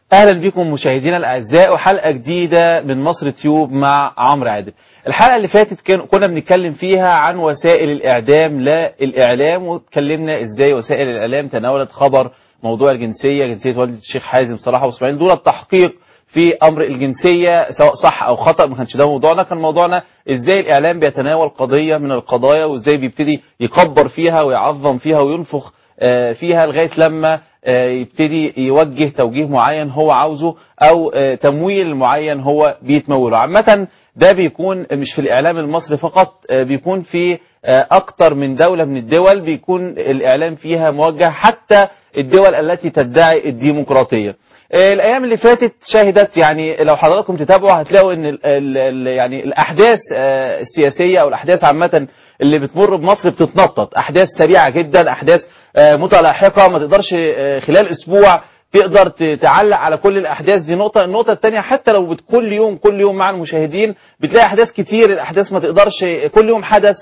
اهلا بكم مشاهدينا الاعزاء وحلقه جديده من مصر تيوب مع عمرو عادل. الحلقه اللي فاتت كان كنا بنتكلم فيها عن وسائل الاعدام لا الاعلام واتكلمنا ازاي وسائل الاعلام تناولت خبر موضوع الجنسيه جنسيه والده الشيخ حازم صلاح واسماعيل دول التحقيق في امر الجنسيه سواء صح او خطا ما كانش ده موضوعنا كان موضوعنا ازاي الاعلام بيتناول قضيه من القضايا وازاي بيبتدي يكبر فيها ويعظم فيها وينفخ آه، فيها لغايه لما آه، يبتدي يوجه توجيه معين هو عاوزه او آه، تمويل معين هو بيتموله عامه ده بيكون مش في الاعلام المصري فقط آه، بيكون في آه، اكتر من دوله من الدول بيكون الاعلام فيها موجه حتى الدول التي تدعي الديمقراطيه آه، الايام اللي فاتت شهدت يعني لو حضراتكم تتابعوا هتلاقوا ان ال ال ال يعني الاحداث آه، السياسيه او الاحداث عامه اللي بتمر بمصر بتتنطط احداث سريعه جدا احداث آه، متلاحقه ما تقدرش آه، خلال اسبوع تقدر ت- تعلق على كل الاحداث دي نقطه النقطه الثانيه حتى لو بت- كل يوم كل يوم مع المشاهدين بتلاقي احداث كتير الاحداث ما تقدرش كل يوم حدث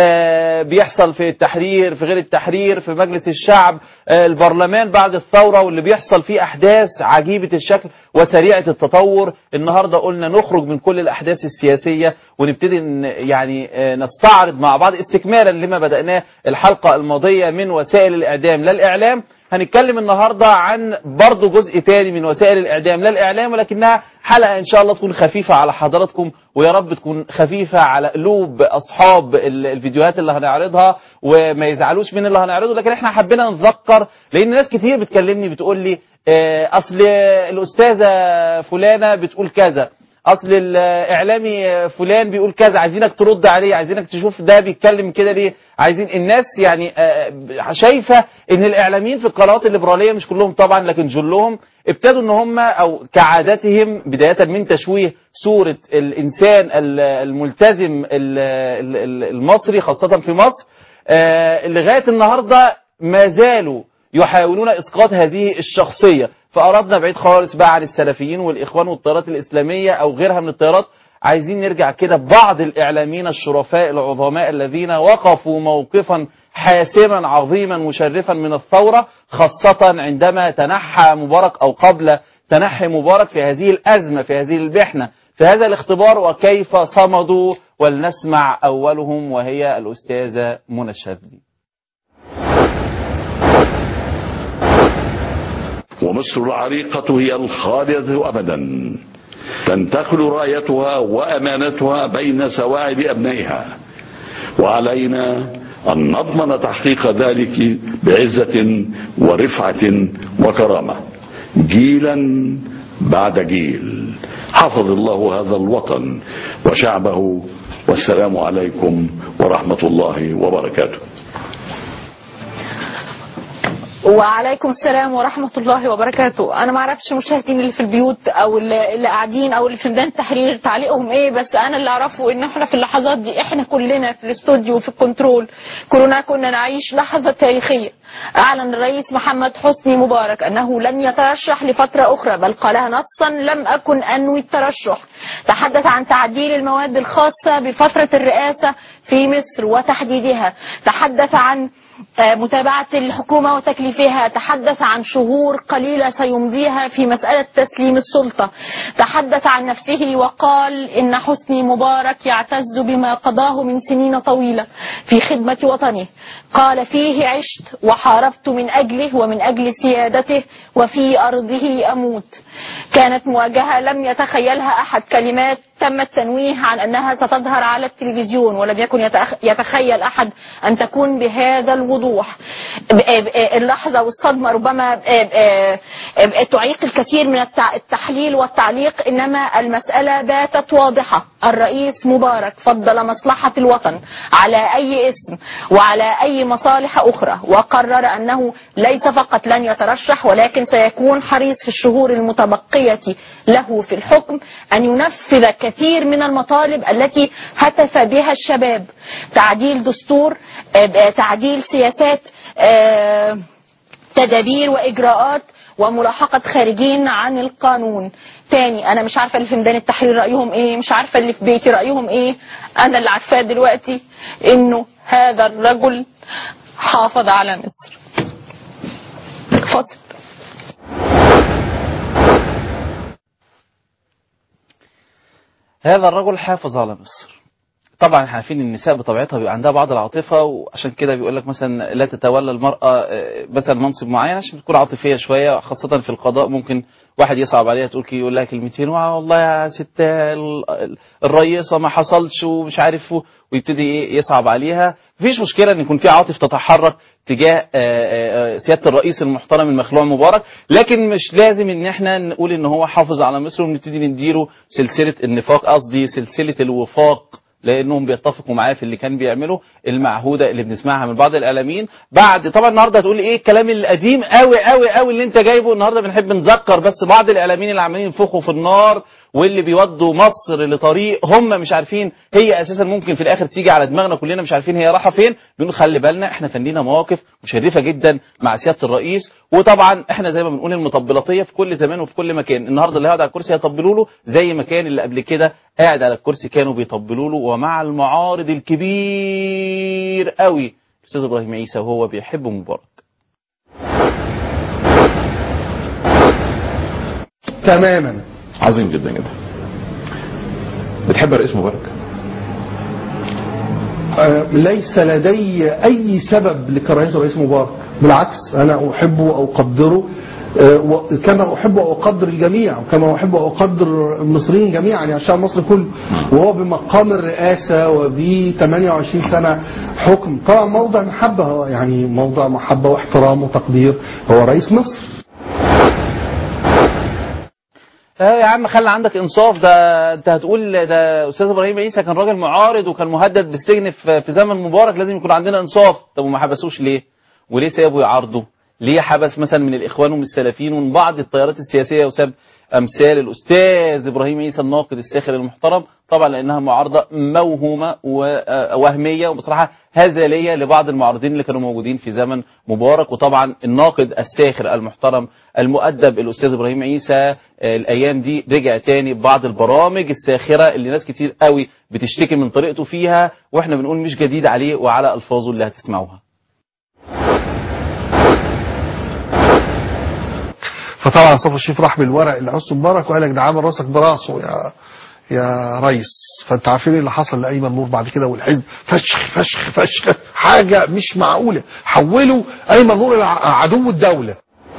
آه، بيحصل في التحرير في غير التحرير في مجلس الشعب آه، البرلمان بعد الثوره واللي بيحصل فيه احداث عجيبه الشكل وسريعه التطور النهارده قلنا نخرج من كل الاحداث السياسيه ونبتدي ن- يعني آه، نستعرض مع بعض استكمالا لما بداناه الحلقه الماضيه من وسائل الاعدام لا الاعلام هنتكلم النهارده عن برضه جزء تاني من وسائل الاعدام لا الاعلام ولكنها حلقه ان شاء الله تكون خفيفه على حضراتكم ويا رب تكون خفيفه على قلوب اصحاب ال- الفيديوهات اللي هنعرضها وما يزعلوش من اللي هنعرضه لكن احنا حبينا نتذكر لان ناس كتير بتكلمني بتقول لي آه، اصل الاستاذه فلانه بتقول كذا اصل الاعلامي فلان بيقول كذا عايزينك ترد عليه عايزينك تشوف ده بيتكلم كده ليه عايزين الناس يعني آه، شايفه ان الاعلاميين في القنوات الليبراليه مش كلهم طبعا لكن جلهم ابتدوا ان هم او كعادتهم بدايه من تشويه صوره الانسان ال- الملتزم ال- ال- ال- المصري خاصه في مصر آه، لغايه النهارده ما زالوا يحاولون اسقاط هذه الشخصيه فاردنا بعيد خالص بقى عن السلفيين والاخوان والتيارات الاسلاميه او غيرها من التيارات عايزين نرجع كده بعض الاعلاميين الشرفاء العظماء الذين وقفوا موقفا حاسما عظيما مشرفا من الثوره خاصه عندما تنحى مبارك او قبل تنحي مبارك في هذه الازمه في هذه البحنه في هذا الاختبار وكيف صمدوا ولنسمع اولهم وهي الاستاذه منى الشاذلي ومصر العريقة هي الخالدة أبدا تنتقل رايتها وأمانتها بين سواعد أبنائها وعلينا أن نضمن تحقيق ذلك بعزة ورفعة وكرامة جيلا بعد جيل حفظ الله هذا الوطن وشعبه والسلام عليكم ورحمة الله وبركاته وعليكم السلام ورحمة الله وبركاته أنا ما أعرفش المشاهدين اللي في البيوت أو اللي اللي قاعدين أو اللي في ميدان التحرير تعليقهم إيه بس أنا اللي أعرفه إن إحنا في اللحظات دي إحنا كلنا في الاستوديو وفي الكنترول كلنا كنا نعيش لحظة تاريخية أعلن الرئيس محمد حسني مبارك أنه لن يترشح لفترة أخرى بل قالها نصا لم أكن أنوي الترشح تحدث عن تعديل المواد الخاصة بفترة الرئاسة في مصر وتحديدها تحدث عن آه، متابعة الحكومة وتكليفها تحدث عن شهور قليلة سيمضيها في مسألة تسليم السلطة تحدث عن نفسه وقال إن حسني مبارك يعتز بما قضاه من سنين طويلة في خدمة وطنه قال فيه عشت وحاربت من أجله ومن أجل سيادته وفي أرضه أموت كانت مواجهة لم يتخيلها أحد كلمات تم التنويه عن أنها ستظهر على التلفزيون ولم يكن يتأخ- يتخيل أحد أن تكون بهذا الوضوح ب- ب- اللحظة والصدمة ربما ب- ب- ب- تعيق الكثير من التع- التحليل والتعليق إنما المسألة باتت واضحة الرئيس مبارك فضل مصلحة الوطن على أي اسم وعلى أي مصالح أخرى وقرر أنه ليس فقط لن يترشح ولكن سيكون حريص في الشهور المتبقية له في الحكم أن ينفذ كثير من المطالب التي هتف بها الشباب تعديل دستور آه، تعديل سياسات آه، تدابير وإجراءات وملاحقة خارجين عن القانون تاني انا مش عارفه اللي في ميدان التحرير رايهم ايه مش عارفه اللي في بيتي رايهم ايه انا اللي عارفاه دلوقتي انه هذا الرجل حافظ على مصر فصل هذا الرجل حافظ على مصر طبعا احنا عارفين ان النساء بطبيعتها بيبقى عندها بعض العاطفه وعشان كده بيقول لك مثلا لا تتولى المراه آه، مثلا منصب معين عشان بتكون عاطفيه شويه خاصه في القضاء ممكن واحد يصعب عليها تقول كي- يقول لها كلمتين "واه والله يا ست ال- ال- الرئيسه ما حصلش ومش عارف و- ويبتدي ايه يصعب عليها مفيش مشكله ان يكون في عاطف تتحرك تجاه آه، آه، آه، سياده الرئيس المحترم المخلوع مبارك لكن مش لازم ان احنا نقول ان هو حافظ على مصر ونبتدي نديله سلسله النفاق قصدي سلسله الوفاق لانهم بيتفقوا معاه في اللي كان بيعمله المعهوده اللي بنسمعها من بعض الاعلاميين بعد طبعا النهارده هتقول ايه الكلام القديم قوي قوي قوي اللي انت جايبه النهارده بنحب نذكر بس بعض الاعلاميين اللي عمالين ينفخوا في النار واللي بيودوا مصر لطريق هم مش عارفين هي اساسا ممكن في الاخر تيجي على دماغنا كلنا مش عارفين هي رايحه فين بنقول خلي بالنا احنا كان لينا مواقف مشرفه جدا مع سياده الرئيس وطبعا احنا زي ما بنقول المطبلاتيه في كل زمان وفي كل مكان النهارده اللي قاعد على الكرسي هيطبلوا له زي ما كان اللي قبل كده قاعد على الكرسي كانوا بيطبلوا له ومع المعارض الكبير قوي الاستاذ ابراهيم عيسى وهو بيحب مبارك تماما عظيم جدا جدا بتحب الرئيس مبارك آه، ليس لدي اي سبب لكراهيه الرئيس مبارك بالعكس انا احبه واقدره آه، و- كما احب واقدر الجميع وكما احب واقدر المصريين جميعا يعني الشعب المصري كله وهو بمقام الرئاسه وب 28 سنه حكم طبعا موضع محبه هو يعني موضع محبه واحترام وتقدير هو رئيس مصر اه يا عم خلي عندك انصاف ده انت هتقول ده استاذ ابراهيم عيسى كان راجل معارض وكان مهدد بالسجن في, في زمن مبارك لازم يكون عندنا انصاف طب وما حبسوش ليه وليه سابوا يعارضوا ليه حبس مثلا من الاخوان ومن السلفيين ومن بعض التيارات السياسيه وساب امثال الاستاذ ابراهيم عيسى الناقد الساخر المحترم طبعا لانها معارضه موهومه ووهميه وبصراحه هزليه لبعض المعارضين اللي كانوا موجودين في زمن مبارك وطبعا الناقد الساخر المحترم المؤدب الاستاذ ابراهيم عيسى آه، الايام دي رجع تاني ببعض البرامج الساخره اللي ناس كتير قوي بتشتكي من طريقته فيها واحنا بنقول مش جديد عليه وعلى الفاظه اللي هتسمعوها فطبعا صفو الشريف راح بالورق اللي عصه مبارك وقال لك ده عامل راسك براسه يا يا ريس فانت عارفين ايه اللي حصل لايمن نور بعد كده والحزب فشخ فشخ فشخ حاجه مش معقوله حولوا ايمن نور الى عدو الدوله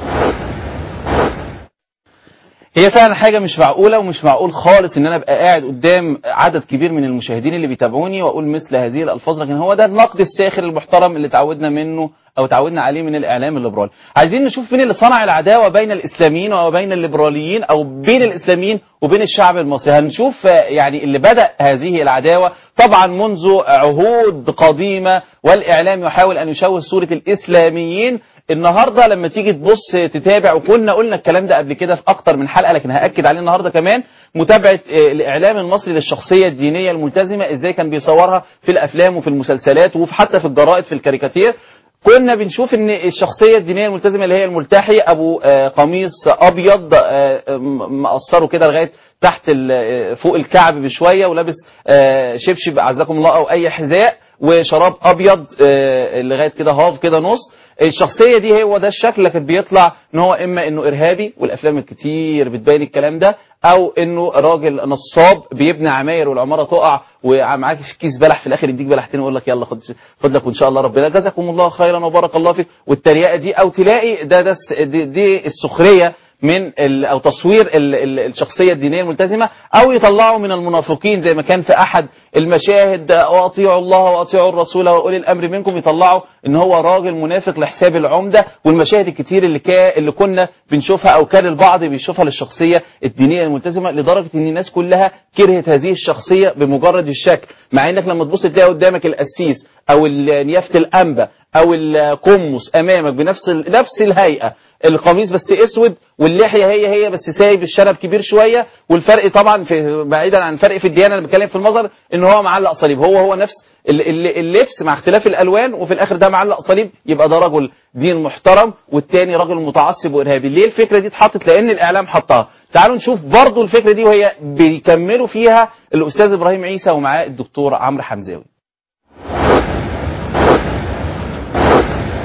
هي فعلا حاجه مش معقوله ومش معقول خالص ان انا ابقى قاعد قدام عدد كبير من المشاهدين اللي بيتابعوني واقول مثل هذه الالفاظ لكن هو ده النقد الساخر المحترم اللي تعودنا منه او تعودنا عليه من الاعلام الليبرالي عايزين نشوف مين اللي صنع العداوه بين الاسلاميين وبين الليبراليين او بين الاسلاميين وبين الشعب المصري هنشوف آه، يعني اللي بدا هذه العداوه طبعا منذ عهود قديمه والاعلام يحاول ان يشوه صوره الاسلاميين النهارده لما تيجي تبص تتابع وكنا قلنا الكلام ده قبل كده في اكتر من حلقه لكن هاكد عليه النهارده كمان متابعه آه، الاعلام المصري للشخصيه الدينيه الملتزمه ازاي كان بيصورها في الافلام وفي المسلسلات وفي حتى في الجرائد في الكاريكاتير كنا بنشوف ان الشخصيه الدينيه الملتزمه اللي هي الملتحي ابو آه، قميص ابيض آه، م- مقصره كده لغايه تحت ال- آه، فوق الكعب بشويه ولابس آه، شبشب اعزكم الله او اي حذاء وشراب ابيض آه، لغايه كده هاف كده نص الشخصيه دي هو ده الشكل لكن بيطلع ان هو اما انه ارهابي والافلام الكتير بتبين الكلام ده او انه راجل نصاب بيبني عماير والعماره تقع ومعاك كيس بلح في الاخر يديك بلحتين ويقول لك يلا خد خد لك وان شاء الله ربنا جزاكم الله خيرا وبارك الله فيك والتريقه دي او تلاقي ده ده الس- دي, دي السخريه من ال او تصوير ال ال الشخصيه الدينيه الملتزمه او يطلعوا من المنافقين زي ما كان في احد المشاهد واطيعوا الله واطيعوا الرسول واولي الامر منكم يطلعوا ان هو راجل منافق لحساب العمده والمشاهد الكتير اللي كا اللي كنا بنشوفها او كان البعض بيشوفها للشخصيه الدينيه الملتزمه لدرجه ان الناس كلها كرهت هذه الشخصيه بمجرد الشكل مع انك لما تبص تلاقي قدامك القسيس او ال- نيافه الانبا او القمص امامك بنفس ال- نفس الهيئه القميص بس اسود واللحيه هي هي بس سايب الشنب كبير شويه والفرق طبعا في بعيدا عن فرق في الديانه انا بتكلم في المظهر ان هو معلق صليب هو هو نفس ال- ال- اللبس مع اختلاف الالوان وفي الاخر ده معلق صليب يبقى ده رجل دين محترم والتاني رجل متعصب وارهابي ليه الفكره دي اتحطت لان الاعلام حطها تعالوا نشوف برضو الفكره دي وهي بيكملوا فيها الاستاذ ابراهيم عيسى ومعاه الدكتور عمرو حمزاوي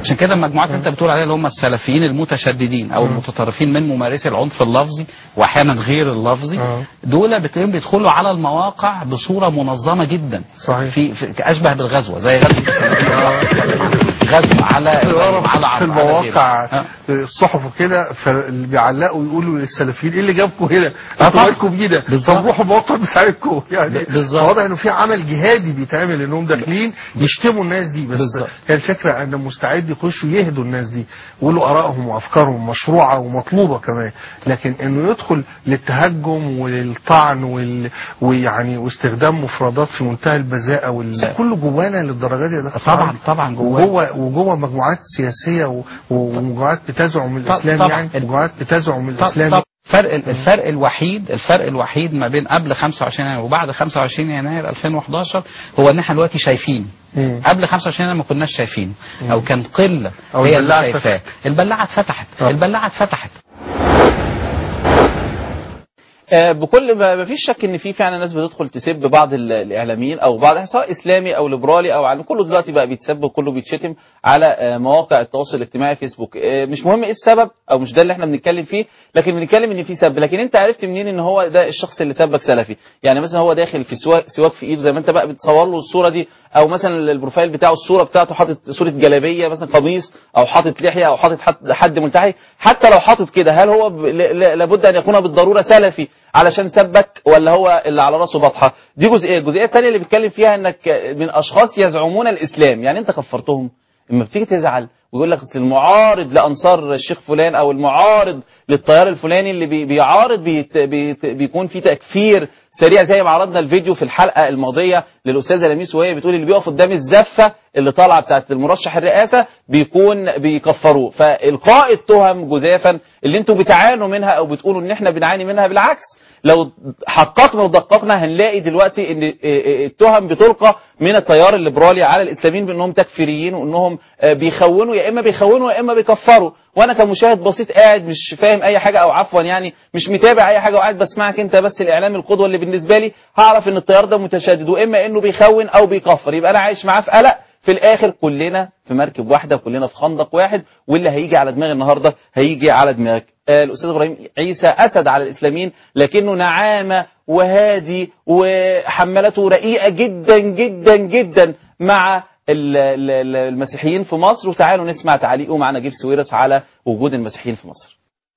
عشان كده المجموعات اللي انت بتقول عليها اللي هم السلفيين المتشددين او المتطرفين من ممارسي العنف اللفظي واحيانا غير اللفظي آه. دول بتلاقيهم بيدخلوا على المواقع بصوره منظمه جدا صحيح. في, في اشبه بالغزوه زي غزوه السلفيين غزوه على على في على المواقع غيره. الصحف وكده فاللي بيعلقوا يقولوا للسلفيين ايه اللي جابكم هنا؟ آه انتوا طبعا. مالكم بينا؟ بالظبط. طب روحوا المواقع بتاعتكم يعني ب- بالظبط. واضح انه في عمل جهادي بيتعمل انهم داخلين يشتموا الناس دي بس بالظبط. هي الفكره ان مستعد يخشوا يهدوا الناس دي يقولوا ارائهم وافكارهم مشروعه ومطلوبه كمان لكن انه يدخل للتهجم وللطعن وال... ويعني واستخدام مفردات في منتهى البذاءه وال... كله جوانا للدرجه دي يا دكتور طبعا عمرو. طبعا جواه وجوه وجوه مجموعات سياسيه و- ومجموعات بتزعم الاسلام طبعاً. يعني مجموعات بتزعم طب الاسلام طب فرق الفرق الوحيد الفرق الوحيد ما بين قبل 25 يناير وبعد 25 يناير 2011 هو ان احنا دلوقتي شايفين مم. قبل 25 يناير ما كناش شايفينه او كان قله أو هي اللي البلاعة شايفاه البلاعه اتفتحت آه. البلاعه اتفتحت آه، بكل ما ما فيش شك ان في فعلا ناس بتدخل تسب بعض ال- الاعلاميين او بعض سواء اسلامي او ليبرالي او على كله دلوقتي بقى بيتسب وكله بيتشتم على آه، مواقع التواصل الاجتماعي فيسبوك آه، مش مهم ايه السبب او مش ده اللي احنا بنتكلم فيه لكن بنتكلم ان في سب لكن انت عرفت منين ان هو ده الشخص اللي سبك سلفي يعني مثلا هو داخل في سواك سواك في ايده زي ما انت بقى بتصور له الصوره دي او مثلا البروفايل بتاعه الصوره بتاعته حاطط صوره جلابيه مثلا قميص او حاطط لحيه او حاطط حد- حد ملتحي حتى لو حاطط كده هل هو ب- ل- ل- لابد ان يكون بالضروره سلفي علشان سبك ولا هو اللي على راسه بطحه دي جزئيه الجزئيه الثانيه اللي بيتكلم فيها انك من اشخاص يزعمون الاسلام يعني انت كفرتهم اما بتيجي تزعل ويقول لك اصل المعارض لانصار الشيخ فلان او المعارض للتيار الفلاني اللي بي بيعارض بيت بيت بيكون في تكفير سريع زي ما عرضنا الفيديو في الحلقه الماضيه للاستاذه لميس وهي بتقول اللي بيقف قدام الزفه اللي طالعه بتاعت المرشح الرئاسه بيكون بيكفروه فالقاء التهم جزافا اللي انتم بتعانوا منها او بتقولوا ان احنا بنعاني منها بالعكس لو حققنا ودققنا هنلاقي دلوقتي ان التهم بتلقى من التيار الليبرالي على الاسلاميين بانهم تكفيريين وانهم بيخونوا يا اما بيخونوا يا اما بيكفروا وانا كمشاهد بسيط قاعد مش فاهم اي حاجه او عفوا يعني مش متابع اي حاجه وقاعد بسمعك انت بس الاعلام القدوه اللي بالنسبه لي هعرف ان التيار ده متشدد واما انه بيخون او بيكفر يبقى انا عايش معاه في قلق في الاخر كلنا في مركب واحده وكلنا في خندق واحد واللي هيجي على دماغ النهارده هيجي على دماغك آه الاستاذ ابراهيم عيسى اسد على الاسلاميين لكنه نعامه وهادي وحملته رقيقه جدا جدا جدا مع ال- ال- ال- المسيحيين في مصر وتعالوا نسمع تعليقه مع نجيب سويرس على وجود المسيحيين في مصر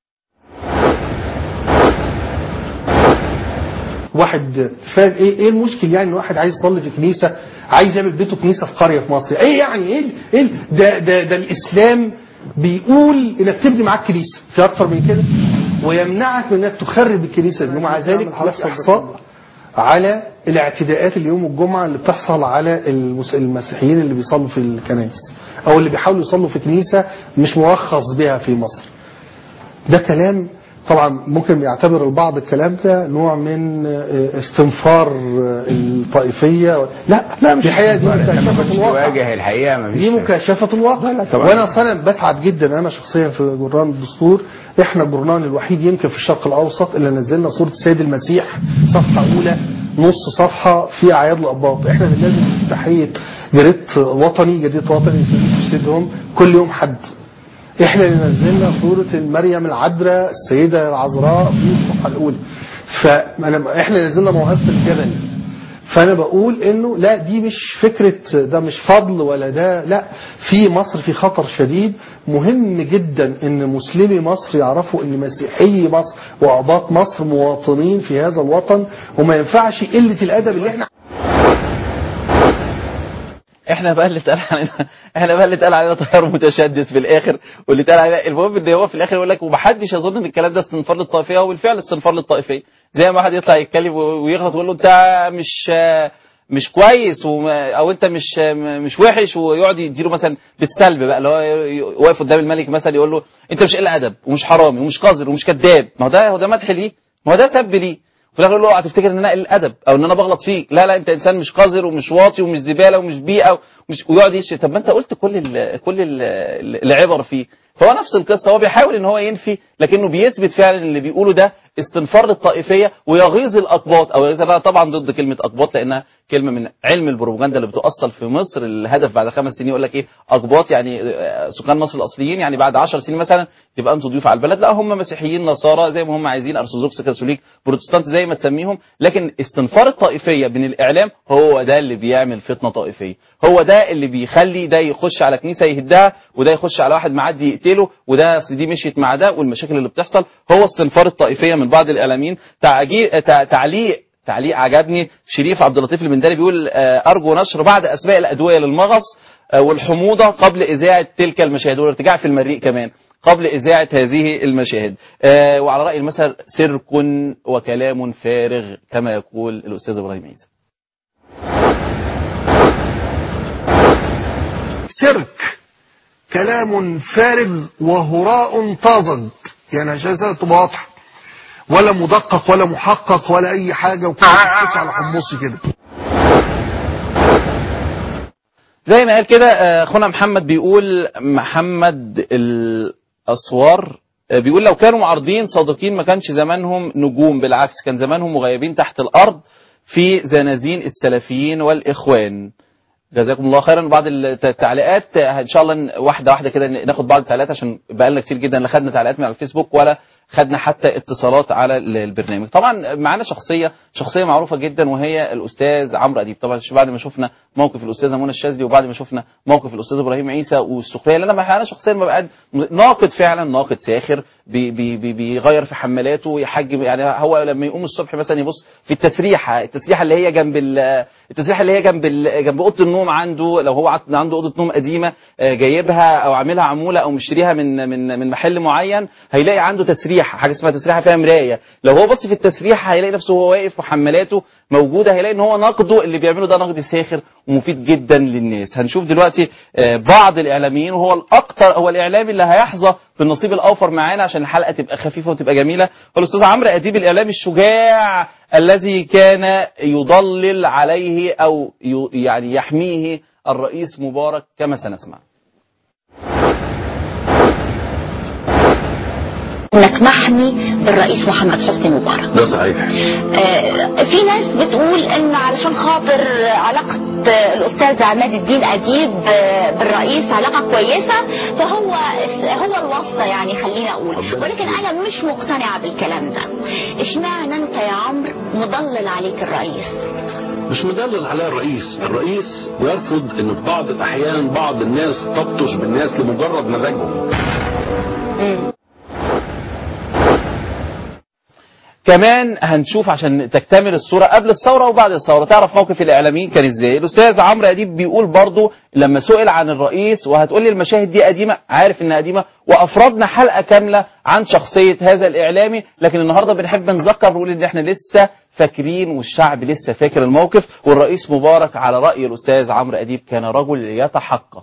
واحد فاهم ايه ايه المشكل يعني ان واحد عايز يصلي في كنيسه عايز يعمل بيته كنيسه في قريه في مصر ايه يعني ايه ايه ال- ده ده ده الاسلام بيقول انك تبني معاك كنيسه في اكتر من كده ويمنعك من انك تخرب الكنيسه دي ومع ذلك يحصل احصاء على الاعتداءات اللي يوم الجمعه اللي بتحصل على المس- المسيحيين اللي بيصلوا في الكنائس او اللي بيحاولوا يصلوا في كنيسه مش مرخص بها في مصر ده كلام طبعا ممكن يعتبر البعض الكلام ده نوع من آه، استنفار آه، الطائفيه لا لا مش الحقيقه دي مكاشفه الواقع واجه الحقيقه ما دي مكاشفة الواقع طبعا. وانا اصلا بسعد جدا انا شخصيا في جرنان الدستور احنا الجرنان الوحيد يمكن في الشرق الاوسط اللي نزلنا صورة السيد المسيح صفحة اولى نص صفحة في اعياد الاباط احنا اللي لازم تحية جريدة وطني جريدة وطني تفسدهم كل يوم حد احنا اللي نزلنا صورة مريم العذراء السيدة العذراء في الصفحة الاولى فانا احنا اللي نزلنا موعظة الجبل فانا بقول انه لا دي مش فكره ده مش فضل ولا ده لا في مصر في خطر شديد مهم جدا ان مسلمي مصر يعرفوا ان مسيحي مصر واباط مصر مواطنين في هذا الوطن وما ينفعش قله الادب اللي احنا احنا بقى اللي اتقال علينا احنا بقى اللي اتقال علينا تيار متشدد في الاخر واللي اتقال علينا المهم ان هو في الاخر يقول لك ومحدش يظن ان الكلام ده استنفار للطائفيه هو بالفعل استنفار للطائفيه زي ما واحد يطلع يتكلم ويغلط ويقول له انت مش مش كويس وما او انت مش مش وحش ويقعد يديله مثلا بالسلب بقى اللي هو واقف قدام الملك مثلا يقول له انت مش قل ادب ومش حرامي ومش قذر ومش كذاب ما هو ده هو ده مدح ليه ما هو ده سب ليه في الاخر يقول له اوعى تفتكر ان انا قليل ادب او ان انا بغلط فيك لا لا انت انسان مش قذر ومش واطي ومش زباله ومش بيئه ومش ويقعد يشتم طب ما انت قلت كل ال كل ال العبر فيه فهو نفس القصه هو بيحاول ان هو ينفي لكنه بيثبت فعلا اللي بيقوله ده استنفار الطائفيه ويغيظ الاقباط او يغيظ أنا طبعا ضد كلمه اقباط لانها كلمه من علم البروباجندا اللي بتؤصل في مصر الهدف بعد خمس سنين يقول لك ايه اقباط يعني آه، سكان مصر الاصليين يعني بعد عشر سنين مثلا تبقى انتوا ضيوف على البلد لا هم مسيحيين نصارى زي ما هم عايزين ارثوذكس كاثوليك بروتستانت زي ما تسميهم لكن استنفار الطائفيه من الاعلام هو ده اللي بيعمل فتنه طائفيه هو ده اللي بيخلي ده يخش على كنيسه يهدها وده يخش على واحد معدي يقتله وده أصل دي مشيت مع ده والمشاكل اللي بتحصل هو استنفار الطائفيه من بعض الاعلاميين تعجي- تع- تعليق تعليق عجبني شريف عبد اللطيف المندري بيقول آه، ارجو نشر بعض اسماء الادويه للمغص آه، والحموضه قبل اذاعه تلك المشاهد والارتجاع في المريء كمان قبل إذاعة هذه المشاهد آه وعلى رأي المثل سرك وكلام فارغ كما يقول الأستاذ إبراهيم عيسى سيرك كلام فارغ وهراء طازج يعني عشان كده تبقى واضحه ولا مدقق ولا محقق ولا اي حاجه وكده بتخش على حمصي كده زي ما قال كده آه، اخونا محمد بيقول محمد الاسوار آه، بيقول لو كانوا معارضين صادقين ما كانش زمانهم نجوم بالعكس كان زمانهم مغيبين تحت الارض في زنازين السلفيين والاخوان جزاكم الله خيرا بعض الت- التعليقات آه، ان شاء الله ن- واحده واحده كده ن- ناخد بعض التعليقات عشان بقى لنا كتير جدا لا خدنا تعليقات من على الفيسبوك ولا خدنا حتى اتصالات على ال- البرنامج طبعا معانا شخصيه شخصيه معروفه جدا وهي الاستاذ عمرو اديب طبعا بعد ما شفنا موقف الاستاذه منى الشاذلي وبعد ما شفنا موقف الاستاذ ابراهيم عيسى والسخريه اللي انا انا شخصيا ببقى ناقد فعلا ناقد ساخر بي بي بي بيغير في حملاته يحجم يعني هو لما يقوم الصبح مثلا يبص في التسريحه التسريحه اللي هي جنب ال- التسريحه اللي هي جنب ال- جنب اوضه النوم عنده لو هو عت- عنده اوضه نوم قديمه آه، جايبها او عاملها عموله او مشتريها من من من محل معين هيلاقي عنده تسريحه حاجه اسمها تسريحه فيها مرايه لو هو بص في التسريحه هيلاقي نفسه وهو واقف وحملاته موجوده هيلاقي ان هو نقده اللي بيعمله ده نقد ساخر ومفيد جدا للناس هنشوف دلوقتي آه، بعض الاعلاميين وهو الاكثر هو الاعلامي اللي هيحظى بالنصيب الاوفر معانا عشان الحلقه تبقى خفيفه وتبقى جميله هو الاستاذ عمرو اديب الاعلامي الشجاع الذي كان يضلل عليه او ي- يعني يحميه الرئيس مبارك كما سنسمع انك محمي بالرئيس محمد حسني مبارك ده صحيح آه، في ناس بتقول ان علشان خاطر علاقة آه، الاستاذ عماد الدين اديب آه، بالرئيس علاقة كويسة فهو هو الواسطة يعني خلينا اقول ولكن انا مش مقتنعة بالكلام ده اشمعنى انت يا عمرو مضلل عليك الرئيس مش مدلل عليها الرئيس الرئيس يرفض ان في بعض الاحيان بعض الناس تبطش بالناس لمجرد مزاجهم كمان هنشوف عشان تكتمل الصورة قبل الثورة وبعد الثورة تعرف موقف الإعلاميين كان إزاي الأستاذ عمرو أديب بيقول برضو لما سئل عن الرئيس وهتقول لي المشاهد دي قديمة عارف إنها قديمة وأفردنا حلقة كاملة عن شخصية هذا الإعلامي لكن النهاردة بنحب نذكر نقول إن إحنا لسه فاكرين والشعب لسه فاكر الموقف والرئيس مبارك على رأي الأستاذ عمرو أديب كان رجل يتحقق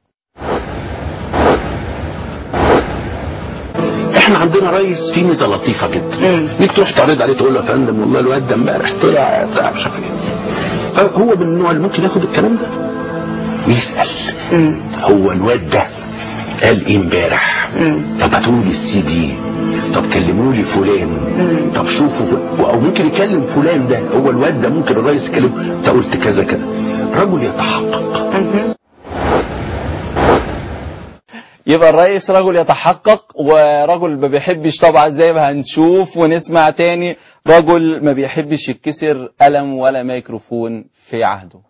احنا عندنا رئيس فيه ميزه لطيفه جدا ليك تروح تعرض عليه تقول له يا فندم والله الواد ده امبارح طلع طلع مش عارف ايه هو من النوع اللي ممكن ياخد الكلام ده ويسال هو الواد ده قال ايه امبارح طب هاتوا لي السي دي طب كلموا لي فلان طب شوفوا ف... او ممكن يكلم فلان ده هو الواد ده ممكن الرئيس يكلمه انت قلت كذا كذا رجل يتحقق يبقى الرئيس رجل يتحقق ورجل ما بيحبش طبعا زي ما هنشوف ونسمع تاني رجل ما بيحبش يتكسر قلم ولا ميكروفون في عهده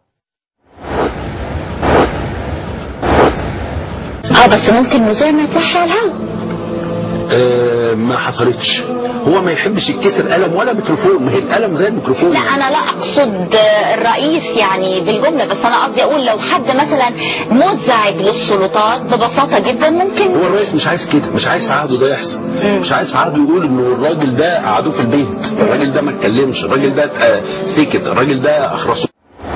اه بس ممكن مذيع ما يصحش على الهوا آه ما حصلتش هو ما يحبش يتكسر قلم ولا ميكروفون ما هي القلم زي الميكروفون لا انا لا اقصد آه، الرئيس يعني بالجمله بس انا قصدي اقول لو حد مثلا مزعج للسلطات ببساطه جدا ممكن هو الرئيس مش عايز كده مش عايز في عهده ده يحصل مش عايز في عهده يقول انه الراجل ده قعدوه في البيت الراجل ده ما اتكلمش الراجل ده آه، سكت الراجل ده اخرسه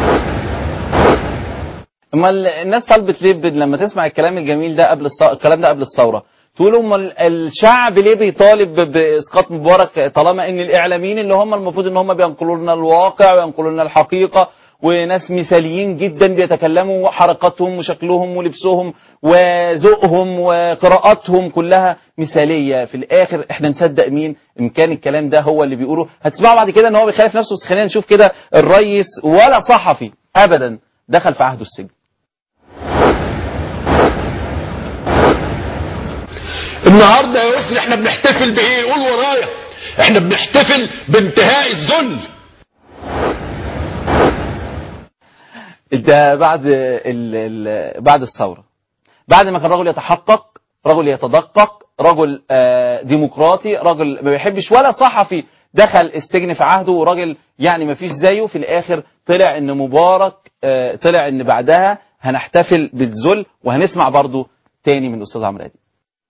امال الناس طلبت ليه بد- لما تسمع الكلام الجميل ده قبل الث- الكلام ده قبل الثوره تقول امال الشعب ليه بيطالب ب- باسقاط مبارك طالما ان الاعلاميين اللي هم المفروض ان هم بينقلوا لنا الواقع وينقلوا لنا الحقيقه وناس مثاليين جدا بيتكلموا حركاتهم وشكلهم ولبسهم وذوقهم وقراءاتهم كلها مثاليه في الاخر احنا نصدق مين ان كان الكلام ده هو اللي بيقوله هتسمعوا بعد كده ان هو بيخالف نفسه بس خلينا نشوف كده الريس ولا صحفي ابدا دخل في عهده السجن النهارده يا يسري احنا بنحتفل بايه قول ورايا احنا بنحتفل بانتهاء الذل ده بعد ال ال بعد الثوره بعد ما كان رجل يتحقق رجل يتدقق رجل آه، ديمقراطي رجل ما بيحبش ولا صحفي دخل السجن في عهده وراجل يعني ما فيش زيه في الاخر طلع ان مبارك آه، طلع ان بعدها هنحتفل بالذل وهنسمع برضو تاني من الاستاذ عمرو ادي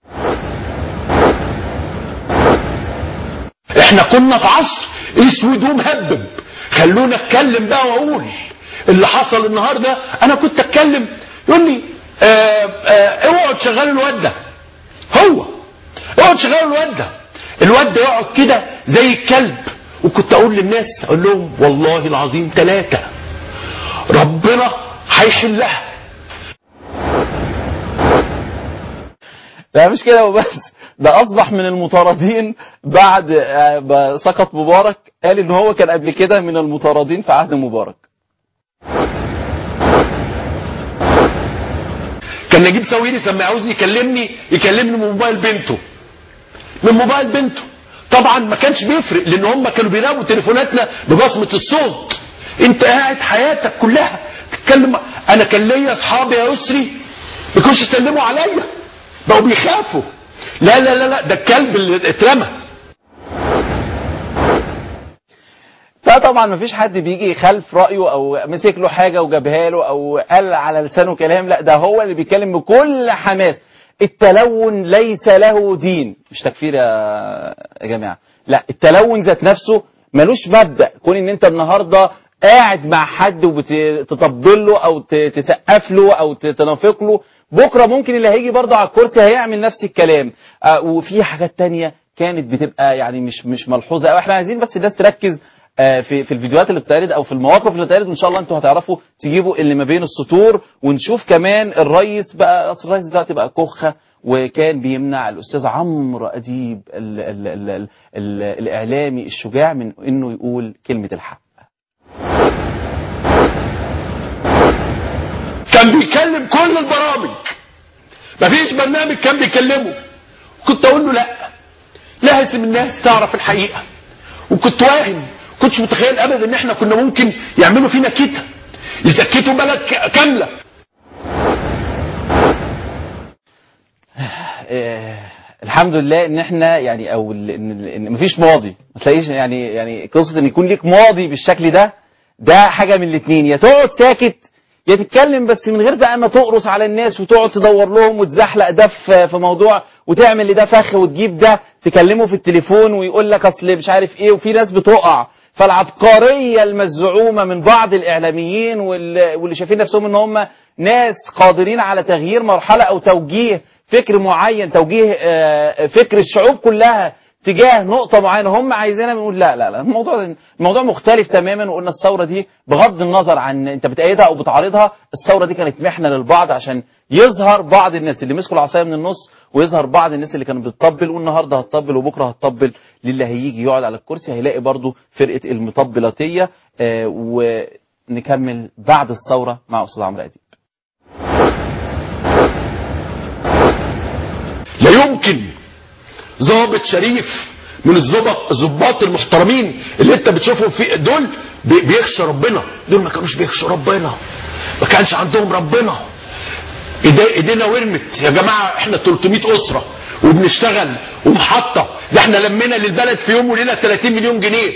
احنا كنا في عصر اسود ومهبب خلونا اتكلم بقى واقول اللي حصل النهارده انا كنت اتكلم يقول لي آه، آه، اوعوا تشغلوا الواد ده هو اوعوا تشغلوا الواد ده الواد ده يقعد كده زي الكلب وكنت اقول للناس اقول لهم والله العظيم ثلاثه ربنا هيحلها لا مش كده وبس ده اصبح من المطاردين بعد آه، ما سقط مبارك قال ان هو كان قبل كده من المطاردين في عهد مبارك كان نجيب ساويرس لما عاوز يكلمني يكلمني من موبايل بنته من موبايل بنته طبعا ما كانش بيفرق لان هم كانوا بيراقبوا تليفوناتنا ببصمه الصوت انت قاعد حياتك كلها تتكلم انا كان ليا اصحابي يا يسري ما كانوش يسلموا عليا بقوا بيخافوا لا لا لا لا ده الكلب اللي اترمى لا طبعا ما فيش حد بيجي يخالف رايه او مسك له حاجه وجابها له او قال على لسانه كلام لا ده هو اللي بيتكلم بكل حماس التلون ليس له دين مش تكفير يا يا جماعه لا التلون ذات نفسه ملوش مبدا كون ان انت النهارده قاعد مع حد وبتطبل له او ت- تسقف له او ت- تنافق له بكره ممكن اللي هيجي برضه على الكرسي هيعمل نفس الكلام آه، وفي حاجات تانية كانت بتبقى يعني مش مش ملحوظه قوي احنا عايزين بس الناس تركز آه، في في الفيديوهات اللي بتعرض او في المواقف اللي بتعرض وان شاء الله انتوا هتعرفوا تجيبوا اللي ما بين السطور ونشوف كمان الرئيس بقى اصل الرئيس دلوقتي بقى كخه وكان بيمنع الاستاذ عمرو اديب ال ال ال ال ال الاعلامي الشجاع من انه يقول كلمه الحق كان بيكلم كل البرامج مفيش برنامج كان بيكلمه كنت اقول له لا لازم الناس تعرف الحقيقه وكنت واهم كنتش متخيل ابدا ان احنا كنا ممكن يعملوا فينا كده يسكتوا بلد ك- كامله آه، الحمد لله ان احنا يعني او ال- ان ان مفيش ماضي ما تلاقيش يعني يعني قصه ان يكون ليك ماضي بالشكل ده ده حاجه من الاثنين يا تقعد ساكت يا تتكلم بس من غير بقى ما تقرص على الناس وتقعد تدور لهم وتزحلق ده في في موضوع وتعمل لده فخ وتجيب ده تكلمه في التليفون ويقول لك اصل مش عارف ايه وفي ناس بتقع فالعبقريه المزعومه من بعض الاعلاميين وال- واللي شايفين نفسهم ان هم ناس قادرين على تغيير مرحله او توجيه فكر معين توجيه آه، فكر الشعوب كلها تجاه نقطة معينة هم عايزينها بنقول لا لا لا الموضوع الموضوع مختلف تماما وقلنا الثورة دي بغض النظر عن انت بتأيدها او بتعارضها الثورة دي كانت محنة للبعض عشان يظهر بعض الناس اللي مسكوا العصاية من النص ويظهر بعض الناس اللي كانت بتطبل والنهارده هتطبل وبكره هتطبل للي هيجي يقعد على الكرسي هيلاقي برضو فرقة المطبلاتية آه، ونكمل بعد الثورة مع أستاذ عمرو أديب لا يمكن ضابط شريف من الظباط الظباط المحترمين اللي انت بتشوفهم في دول بي- بيخشى ربنا دول ما كانوش بيخشوا ربنا ما كانش عندهم ربنا إيدي- ايدينا ورمت يا جماعه احنا 300 اسره وبنشتغل ومحطه ده احنا لمينا للبلد في يوم وليله 30 مليون جنيه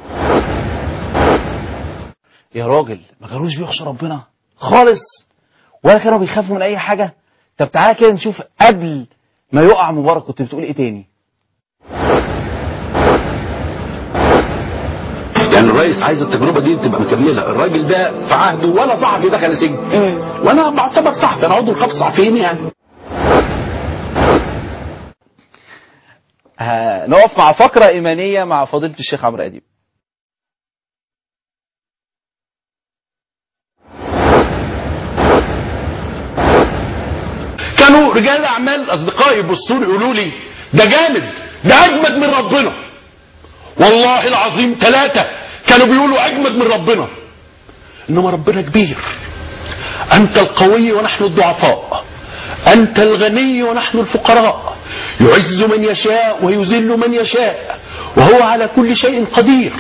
يا راجل ما كانوش بيخشوا ربنا خالص ولا كانوا بيخافوا من اي حاجه طب تعالى كده نشوف قبل ما يقع مبارك كنت بتقول ايه تاني يعني الرئيس عايز التجربه دي تبقى مكمله الراجل ده في عهده ولا صحفي دخل سجن وانا بعتبر صحفي انا عضو نقابه صحفيين يعني هنقف مع فقره ايمانيه مع فضيله الشيخ عمرو اديب رجال اعمال اصدقائي يبصوا لي يقولوا لي ده جامد ده اجمد من ربنا والله العظيم ثلاثه كانوا بيقولوا اجمد من ربنا انما ربنا كبير انت القوي ونحن الضعفاء انت الغني ونحن الفقراء يعز من يشاء ويذل من يشاء وهو على كل شيء قدير